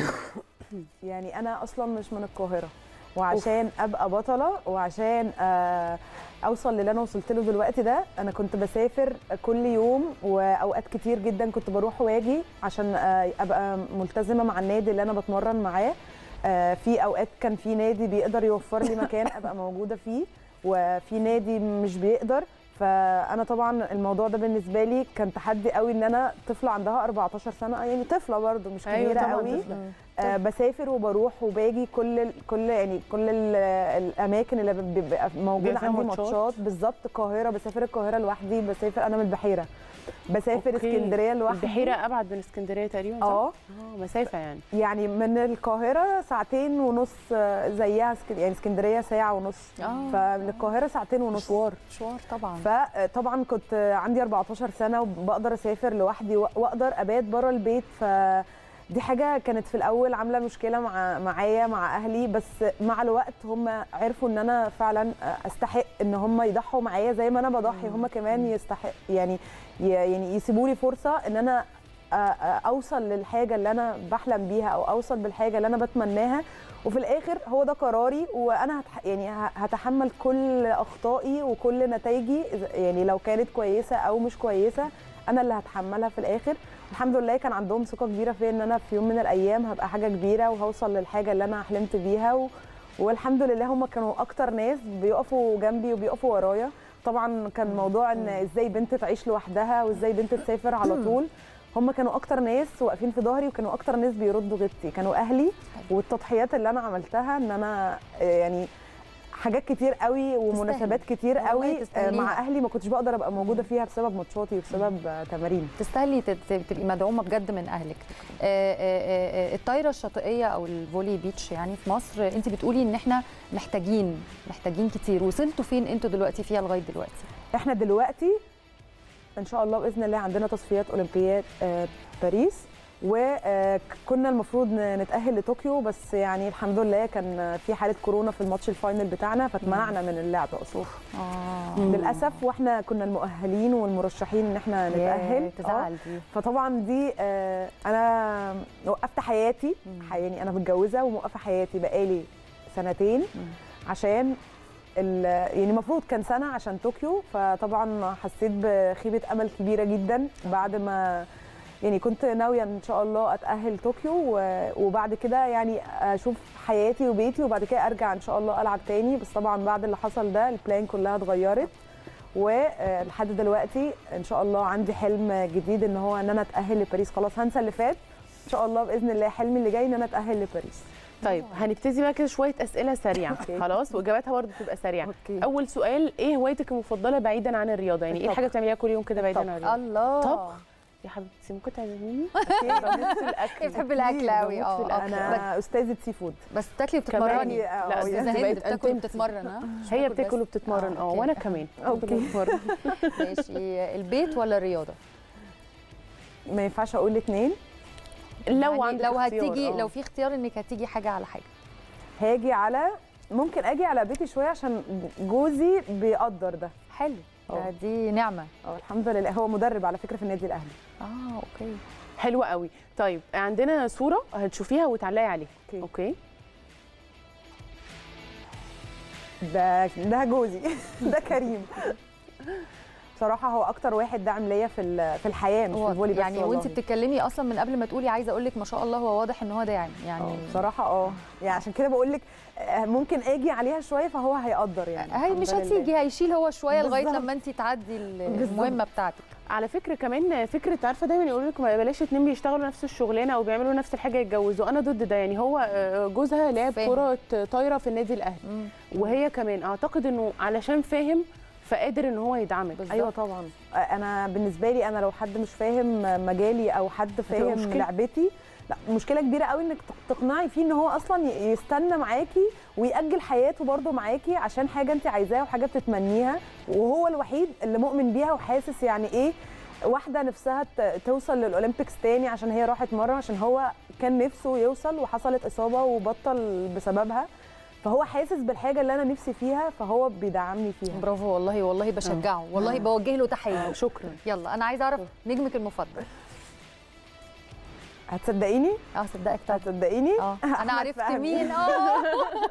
يعني انا اصلا مش من القاهره وعشان ابقى بطله وعشان آه، اوصل للي انا وصلت له دلوقتي ده انا كنت بسافر كل يوم واوقات كتير جدا كنت بروح واجي عشان آه، ابقى ملتزمه مع النادي اللي انا بتمرن معاه آه، في اوقات كان في نادي بيقدر يوفر لي مكان ابقى موجوده فيه وفي نادي مش بيقدر فانا طبعا الموضوع ده بالنسبه لي كان تحدي قوي ان انا طفله عندها 14 سنه يعني طفله برضو مش أيوة كبيره طبعاً قوي طفلة. آه بسافر وبروح وباجي كل ال- كل يعني كل ال- الاماكن اللي بيبقى موجوده بيبقى فيها عندي ماتشات. ماتشات بالظبط القاهره بسافر القاهره لوحدي بسافر انا من البحيره بسافر أوكي. اسكندريه لوحدي البحيره ابعد من اسكندريه تقريبا صح؟ اه اه مسافه يعني يعني من القاهره ساعتين ونص آه، زيها اسك- يعني اسكندريه ساعه ونص آه. فالقاهره ساعتين ونص مشوار مشوار طبعا فطبعا كنت عندي 14 سنه وبقدر اسافر لوحدي واقدر ابات بره البيت ف دي حاجه كانت في الاول عامله مشكله مع معايا مع اهلي بس مع الوقت هم عرفوا ان انا فعلا استحق ان هم يضحوا معايا زي ما انا بضحي هم كمان يستحق يعني ي- يعني يسيبوا لي فرصه ان انا أ- أ- اوصل للحاجه اللي انا بحلم بيها او اوصل بالحاجه اللي انا بتمناها وفي الاخر هو ده قراري وانا هتح... يعني ه- هتحمل كل اخطائي وكل نتائجي إذا- يعني لو كانت كويسه او مش كويسه انا اللي هتحملها في الاخر الحمد لله كان عندهم ثقه كبيره فيا ان انا في يوم من الايام هبقى حاجه كبيره وهوصل للحاجه اللي انا حلمت بيها و... والحمد لله هم كانوا اكتر ناس بيقفوا جنبي وبيقفوا ورايا طبعا كان موضوع ان ازاي بنت تعيش لوحدها وازاي بنت تسافر على طول هم كانوا اكتر ناس واقفين في ظهري وكانوا اكتر ناس بيردوا غيبتي كانوا اهلي والتضحيات اللي انا عملتها ان انا آه، يعني حاجات كتير قوي ومناسبات كتير والله قوي آه، تستاهليها. مع اهلي ما كنتش بقدر ابقى موجوده فيها بسبب ماتشاتي وبسبب آه، تمارين تستاهلي تت- تبقي مدعومه بجد من اهلك آه، آه، آه، الطايره الشاطئيه او الفولي بيتش يعني في مصر انت بتقولي ان احنا محتاجين محتاجين كتير وصلتوا فين انتوا دلوقتي فيها لغايه دلوقتي احنا دلوقتي ان شاء الله باذن الله عندنا تصفيات اولمبياد آه، باريس وكنا المفروض ن- نتاهل لطوكيو بس يعني الحمد لله كان في حاله كورونا في الماتش الفاينل بتاعنا فاتمنعنا من اللعب اصلا اه للاسف واحنا كنا المؤهلين والمرشحين ان احنا نتاهل آه. تزعل دي فطبعا دي آه، انا وقفت حياتي مم. ح- يعني انا متجوزه وموقفه حياتي بقالي سنتين عشان ال- يعني المفروض كان سنه عشان طوكيو فطبعا حسيت بخيبه امل كبيره جدا بعد ما يعني كنت ناويه ان شاء الله اتاهل طوكيو و- وبعد كده يعني اشوف حياتي وبيتي وبعد كده ارجع ان شاء الله العب تاني بس طبعا بعد اللي حصل ده البلان كلها اتغيرت ولحد دلوقتي ان شاء الله عندي حلم جديد ان هو ان انا اتاهل لباريس خلاص هنسى اللي فات ان شاء الله باذن الله حلمي اللي جاي ان انا اتاهل لباريس طيب هنبتدي بقى كده شويه اسئله سريعه أوكي. خلاص واجاباتها برضه تبقى سريعه اوكي اول سؤال ايه هوايتك المفضله بعيدا عن الرياضه يعني ايه الطبخ. الحاجه بتعمليها كل يوم كده بعيدا عن الرياضه الله طبخ يا حبيبتي ممكن تعزميني بموت في الاكل هي بتحب الاكل قوي بموت في اه الأكل. انا استاذه سي فود بس بتاكلي كمان وبتتمرني لا آه، أستاذة استاذه بقت هند بتاكل أنتنسي. وبتتمرن ها مش هي بتاكل بس. بتاكل وبتتمرن اه أوكي. وانا كمان أوكي. بتمرن. ماشي البيت ولا الرياضه ما ينفعش اقول الاثنين لو يعني عندك لو اختيار، هتيجي آه. لو في اختيار انك هتيجي حاجه على حاجه هاجي على ممكن اجي على بيتي شويه عشان جوزي بيقدر ده حلو اه. ده دي نعمه اه الحمد لله هو مدرب على فكره في النادي الاهلي اه اوكي حلوه قوي طيب عندنا صوره هتشوفيها وتعلقي عليها اوكي اوكي ده ده جوزي ده كريم بصراحه هو اكتر واحد داعم ليا في ال- في الحياه مش في هو الفولي بس يعني وانت والله. بتتكلمي اصلا من قبل ما تقولي عايزه اقول لك ما شاء الله هو واضح ان هو داعم يعني اه بصراحه اه يعني عشان كده بقول لك آه، ممكن اجي عليها شويه فهو هيقدر يعني هي مش الحمد لله. هتيجي هيشيل هو شويه لغايه بالظبط. لما انت تعدي ال- بالظبط. المهمه بتاعتك على فكره كمان فكره عارفه دايما يقولوا لك ما بلاش اتنين بيشتغلوا نفس الشغلانه او بيعملوا نفس الحاجه يتجوزوا انا ضد ده يعني هو آه، جوزها لعب فاهم. كره طايره في النادي الاهلي وهي كمان اعتقد انه علشان فاهم فقادر ان هو يدعمك بالظبط. ايوه طبعا انا بالنسبه لي انا لو حد مش فاهم مجالي او حد فاهم مشكلة. لعبتي لا مشكله كبيره قوي انك تقنعي فيه ان هو اصلا ي- يستنى معاكي ويأجل حياته برضه معاكي عشان حاجه انت عايزاها وحاجه بتتمنيها وهو الوحيد اللي مؤمن بيها وحاسس يعني ايه واحده نفسها ت- توصل للاولمبيكس تاني عشان هي راحت مره عشان هو كان نفسه يوصل وحصلت اصابه وبطل بسببها فهو حاسس بالحاجه اللي انا نفسي فيها فهو بيدعمني فيها برافو والله والله بشجعه والله بوجه له تحيه شكرا يلا انا عايزه اعرف نجمك المفضل هتصدقيني اه صدقك طب هتصدقيني اه انا أحمد عرفت فهمي. مين اه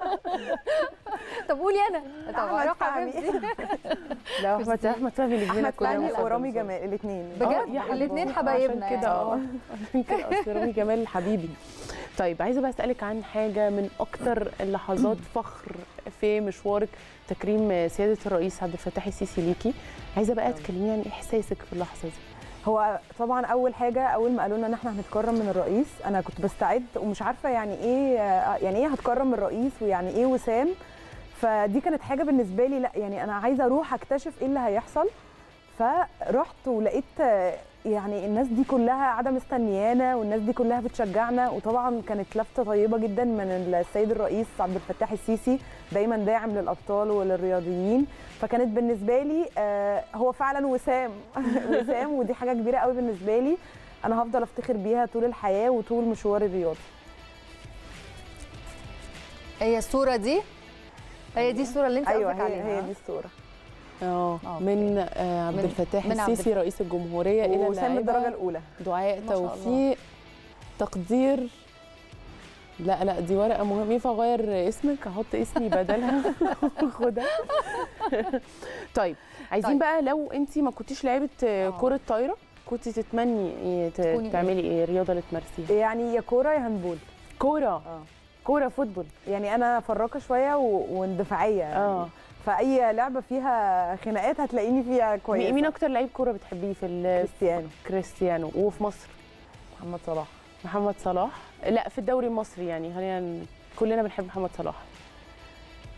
طب قولي انا طب أحمد اروح فهمي. حبيبتي لا احمد احمد فهمي اللي احمد كلنا فهمي مفضل ورامي بصراحة. جمال الاثنين بجد؟ آه، يا حبيبتي. الاتنين آه، حبايبنا عشان كده يعني. اه عشان كده اصل رامي جمال حبيبي طيب عايزه بقى اسالك عن حاجه من اكتر اللحظات فخر في مشوارك تكريم سياده الرئيس عبد الفتاح السيسي ليكي عايزه بقى تكلميني عن احساسك في اللحظه دي هو طبعا اول حاجه اول ما قالوا لنا ان احنا هنتكرم من الرئيس انا كنت بستعد ومش عارفه يعني ايه يعني ايه هتكرم من الرئيس ويعني ايه وسام فدي كانت حاجه بالنسبه لي لا يعني انا عايزه اروح اكتشف ايه اللي هيحصل فرحت ولقيت يعني الناس دي كلها قاعده مستنيانا والناس دي كلها بتشجعنا وطبعا كانت لفته طيبه جدا من السيد الرئيس عبد الفتاح السيسي دايما داعم للابطال وللرياضيين فكانت بالنسبه لي آه، هو فعلا وسام وسام ودي حاجه كبيره قوي بالنسبه لي انا هفضل افتخر بيها طول الحياه وطول مشواري الرياضي هي الصوره دي هي دي الصوره اللي انت ايوه قصدك هي, عليها هي ها؟ دي الصوره اه آه، من آه، عبد من- الفتاح من عبد السيسي رئيس الجمهوريه الى وسام اللاعبة الدرجه الاولى دعاء ما شاء الله. توفيق تقدير لا لا دي ورقه مهمه ينفع اغير اسمك احط اسمي بدلها خدها طيب عايزين طيب. بقى لو انت ما كنتيش لعيبه آه، آه. كره طايره كنت تتمني إيه ت- تكوني إيه؟ تعملي ايه الرياضه اللي تمارسيها يعني يا كوره يا هاندبول كوره اه كوره فوتبول يعني انا فراكه شويه و- واندفاعيه يعني اه فاي لعبه فيها خناقات هتلاقيني فيها كويس مين مين اكتر لعيب كوره بتحبيه في ال- كريستيانو كريستيانو وفي مصر محمد صلاح محمد صلاح لا في الدوري المصري يعني خلينا ن- كلنا بنحب محمد صلاح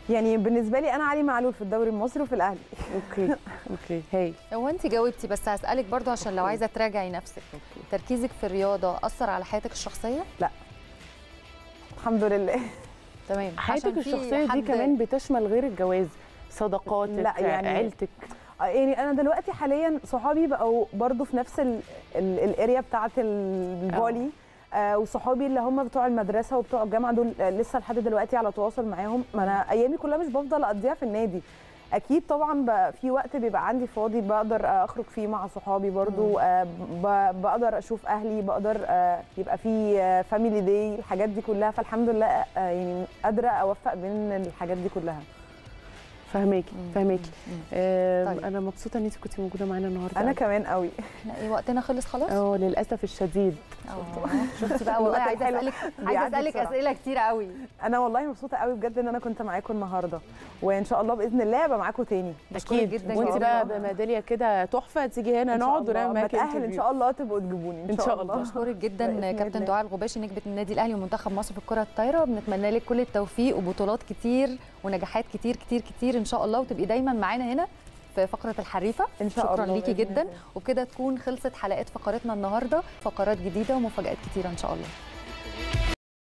يعني بالنسبه لي انا علي معلول في الدوري المصري وفي الاهلي اوكي اوكي هاي هو انت جاوبتي بس هسالك برضو عشان لو عايزه تراجعي نفسك تركيزك في الرياضه اثر على حياتك الشخصيه الحمد لله تمام حياتك عشان في الشخصيه دي حد- كمان بتشمل غير الجواز صداقاتك لا، يعني- عيلتك آه، يعني انا دلوقتي حاليا صحابي بقوا برضو في نفس ال- ال- الاريا بتاعه الفولي آه وصحابي اللي هم بتوع المدرسه وبتوع الجامعه دول آه لسه لحد دلوقتي على تواصل معاهم ما انا ايامي كلها مش بفضل اقضيها في النادي اكيد طبعا بقى في وقت بيبقى عندي فاضي بقدر آه، اخرج فيه مع صحابي برضو آه ب- بقدر اشوف اهلي بقدر آه يبقى في فاميلي داي الحاجات دي كلها فالحمد لله آه يعني قادره اوفق بين الحاجات دي كلها فهماكي مم. فهماكي مم. آم، طيب. انا مبسوطه ان انت كنت موجوده معانا النهارده انا كمان قوي احنا ايه وقتنا خلص خلاص اه للاسف الشديد آه، شفتي بقى والله الوقت عايزه الحلو اسالك عايزه بيعدي اسالك بسرعة. اسئله كتير قوي انا والله مبسوطه قوي بجد ان انا كنت معاكم النهارده وان شاء الله باذن الله ابقى معاكم تاني بشكرك اكيد جدا وانت جدا بقى والله. بميداليه كده تحفه تيجي هنا إن شاء نقعد الله. ونعمل معاكي بتأهل ان interview. شاء الله تبقوا تجيبوني ان إن شاء, شاء الله, الله. بشكرك جدا بإذن كابتن الله. دعاء الغباشي نجمه النادي الاهلي ومنتخب مصر في الكره الطايره بنتمنى لك كل التوفيق وبطولات كتير ونجاحات كتير كتير كتير ان شاء الله وتبقي دايما معانا هنا في فقره الحريفه إن شاء شكرا الله ليكي بإذن جدا الله. وبكده تكون خلصت حلقات فقرتنا النهارده فقرات جديده ومفاجات كتيره ان شاء الله